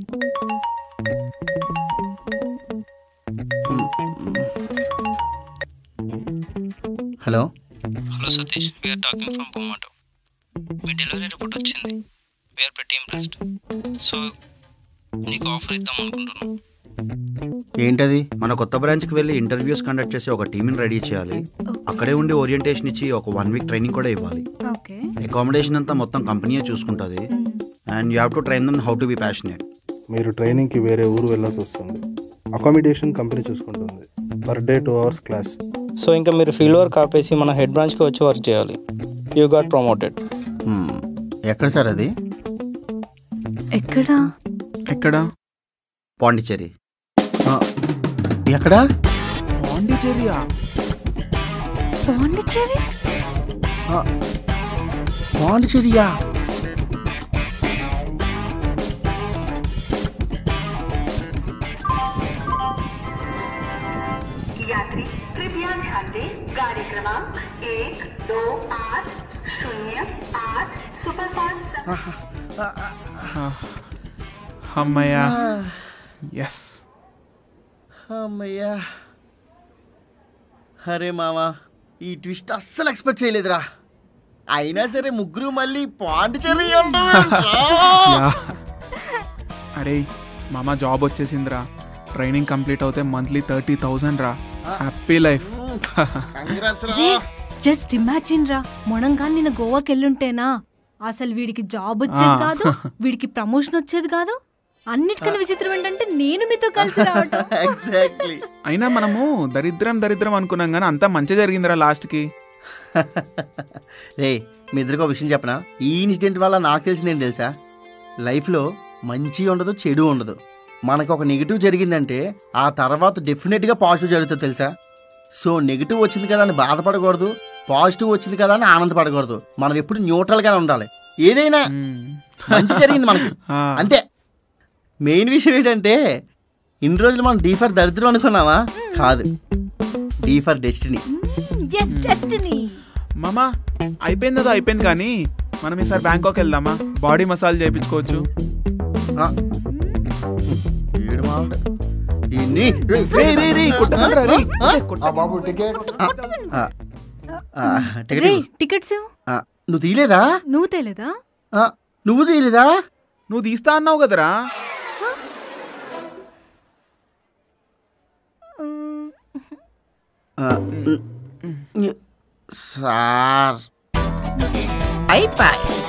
hello hello Satish we're talking from Pomato మీ డెలివరీ రిపోర్ట్ వచ్చింది వీఆర్ పెట్టి ఇంప్రెస్డ్ సో నీకు ఆఫర్ ఇద్దాం అనుకుంటున్నాం ఏంటది మన కొత్త బ్రాంచ్కి వెళ్ళి ఇంటర్వ్యూస్ కండక్ట్ చేసి ఒక టీంని రెడీ చేయాలి అక్కడే ఉండి ఓరియంటేషన్ ఇచ్చి ఒక వన్ వీక్ ట్రైనింగ్ కూడా ఇవ్వాలి ఓకే అకామిడేషన్ అంతా మొత్తం కంపెనీయే చూసుకుంటుంది and you have to train them how to be passionate మీరు ట్రైనింగ్కి వేరే ఊరు వెళ్ళాల్సి వస్తుంది అకామిడేషన్ కంపెనీ చూసుకుంటుంది per day two hours class so ఇంకా మీరు ఫీల్డ్ వర్క్ ఆపేసి మన హెడ్ బ్రాంచ్కి వచ్చి వర్క్ చేయాలి యూ గాట్ ప్రమోటెడ్ ఎక్కడ సార్ అది ఎక్కడా ఎక్కడ పాండిచ్చేరి ఎక్కడా పాండిచేరియా పాండిచ్చేరి పాండిచేరియా यात्री कृपया ध्यान दें गाड़ी क्रमांक एक दो आठ शून्य आठ सुपरफास्ट అమ్మయ్యా ఎస్ అమ్మయ్యా అరే మామా ఈ ట్విస్ట్ అస్సలు ఎక్స్పెక్ట్ చేయలేదురా అయినా సరే ముగ్గురు మళ్ళీ పాండిచేరి వెళ్ళడం ఏంట్రా? అరే మామ జాబ్ వచ్చేసిందిరా ట్రైనింగ్ కంప్లీట్ అవుతే మంత్లీ థర్టీ థౌజండ్ రా హ్యాపీ లైఫ్ Congrats రా. రే జస్ట్ ఇమాజిన్ రా మొనంగా నిన్న గోవాకి వెళ్ళుంటేనా అసలు వీడికి జాబ్ వచ్చేది ఆ. కాదు వీడికి ప్రమోషన్ వచ్చేది కాదు అన్నిటికన్నా విచిత్రం ఏంటంటే నేను మీతో కలిసి రావటం ఎగ్జాక్ట్లీ అయినా మనము దరిద్రం దరిద్రం అనుకున్నాం కానీ అంతా మంచి జరిగిందిరా లాస్ట్కి రే మీ ఇద్దరికి ఒక విషయం చెప్పనా ఈ ఇన్సిడెంట్ వల్ల నాకు తెలిసింది ఏం తెలుసా లైఫ్లో మంచి ఉండదు చెడు ఉండదు మనకు ఒక నెగిటివ్ జరిగిందంటే ఆ తర్వాత డెఫినెట్గా పాజిటివ్ జరుగుతుంది తెలుసా సో నెగిటివ్ వచ్చింది కదా అని బాధపడకూడదు పాజిటివ్ వచ్చింది కదా అని ఆనందపడకూడదు మనం ఎప్పుడు న్యూట్రల్గానే ఉండాలి ఏదైనా మంచి జరిగింది మనకి అంతే మెయిన్ విషయం ఏంటంటే ఇన్ని రోజులు మనం డీ ఫర్ దరిద్రం అనుకున్నామా కాదు D for destiny yes destiny మామా అయిపోయింది అదో అయిపోయింది కానీ మనం ఈసారి బ్యాంకాక్ వెళ్దామా బాడీ మసాజ్ చేయించుకోవచ్చు ఇన్ని రే, రే, రే, కొట్టకండిరా, రే. బాబు టికెట్ రే టికెట్స్ ఇవ్వు. నువ్వు తీయలేదా నువ్వు తేలేదా ఆ, నువ్వు తీయలేదా నువ్వు తీస్తా అన్నావు కదరా ఆ, మ్, సార్ అయిపోయి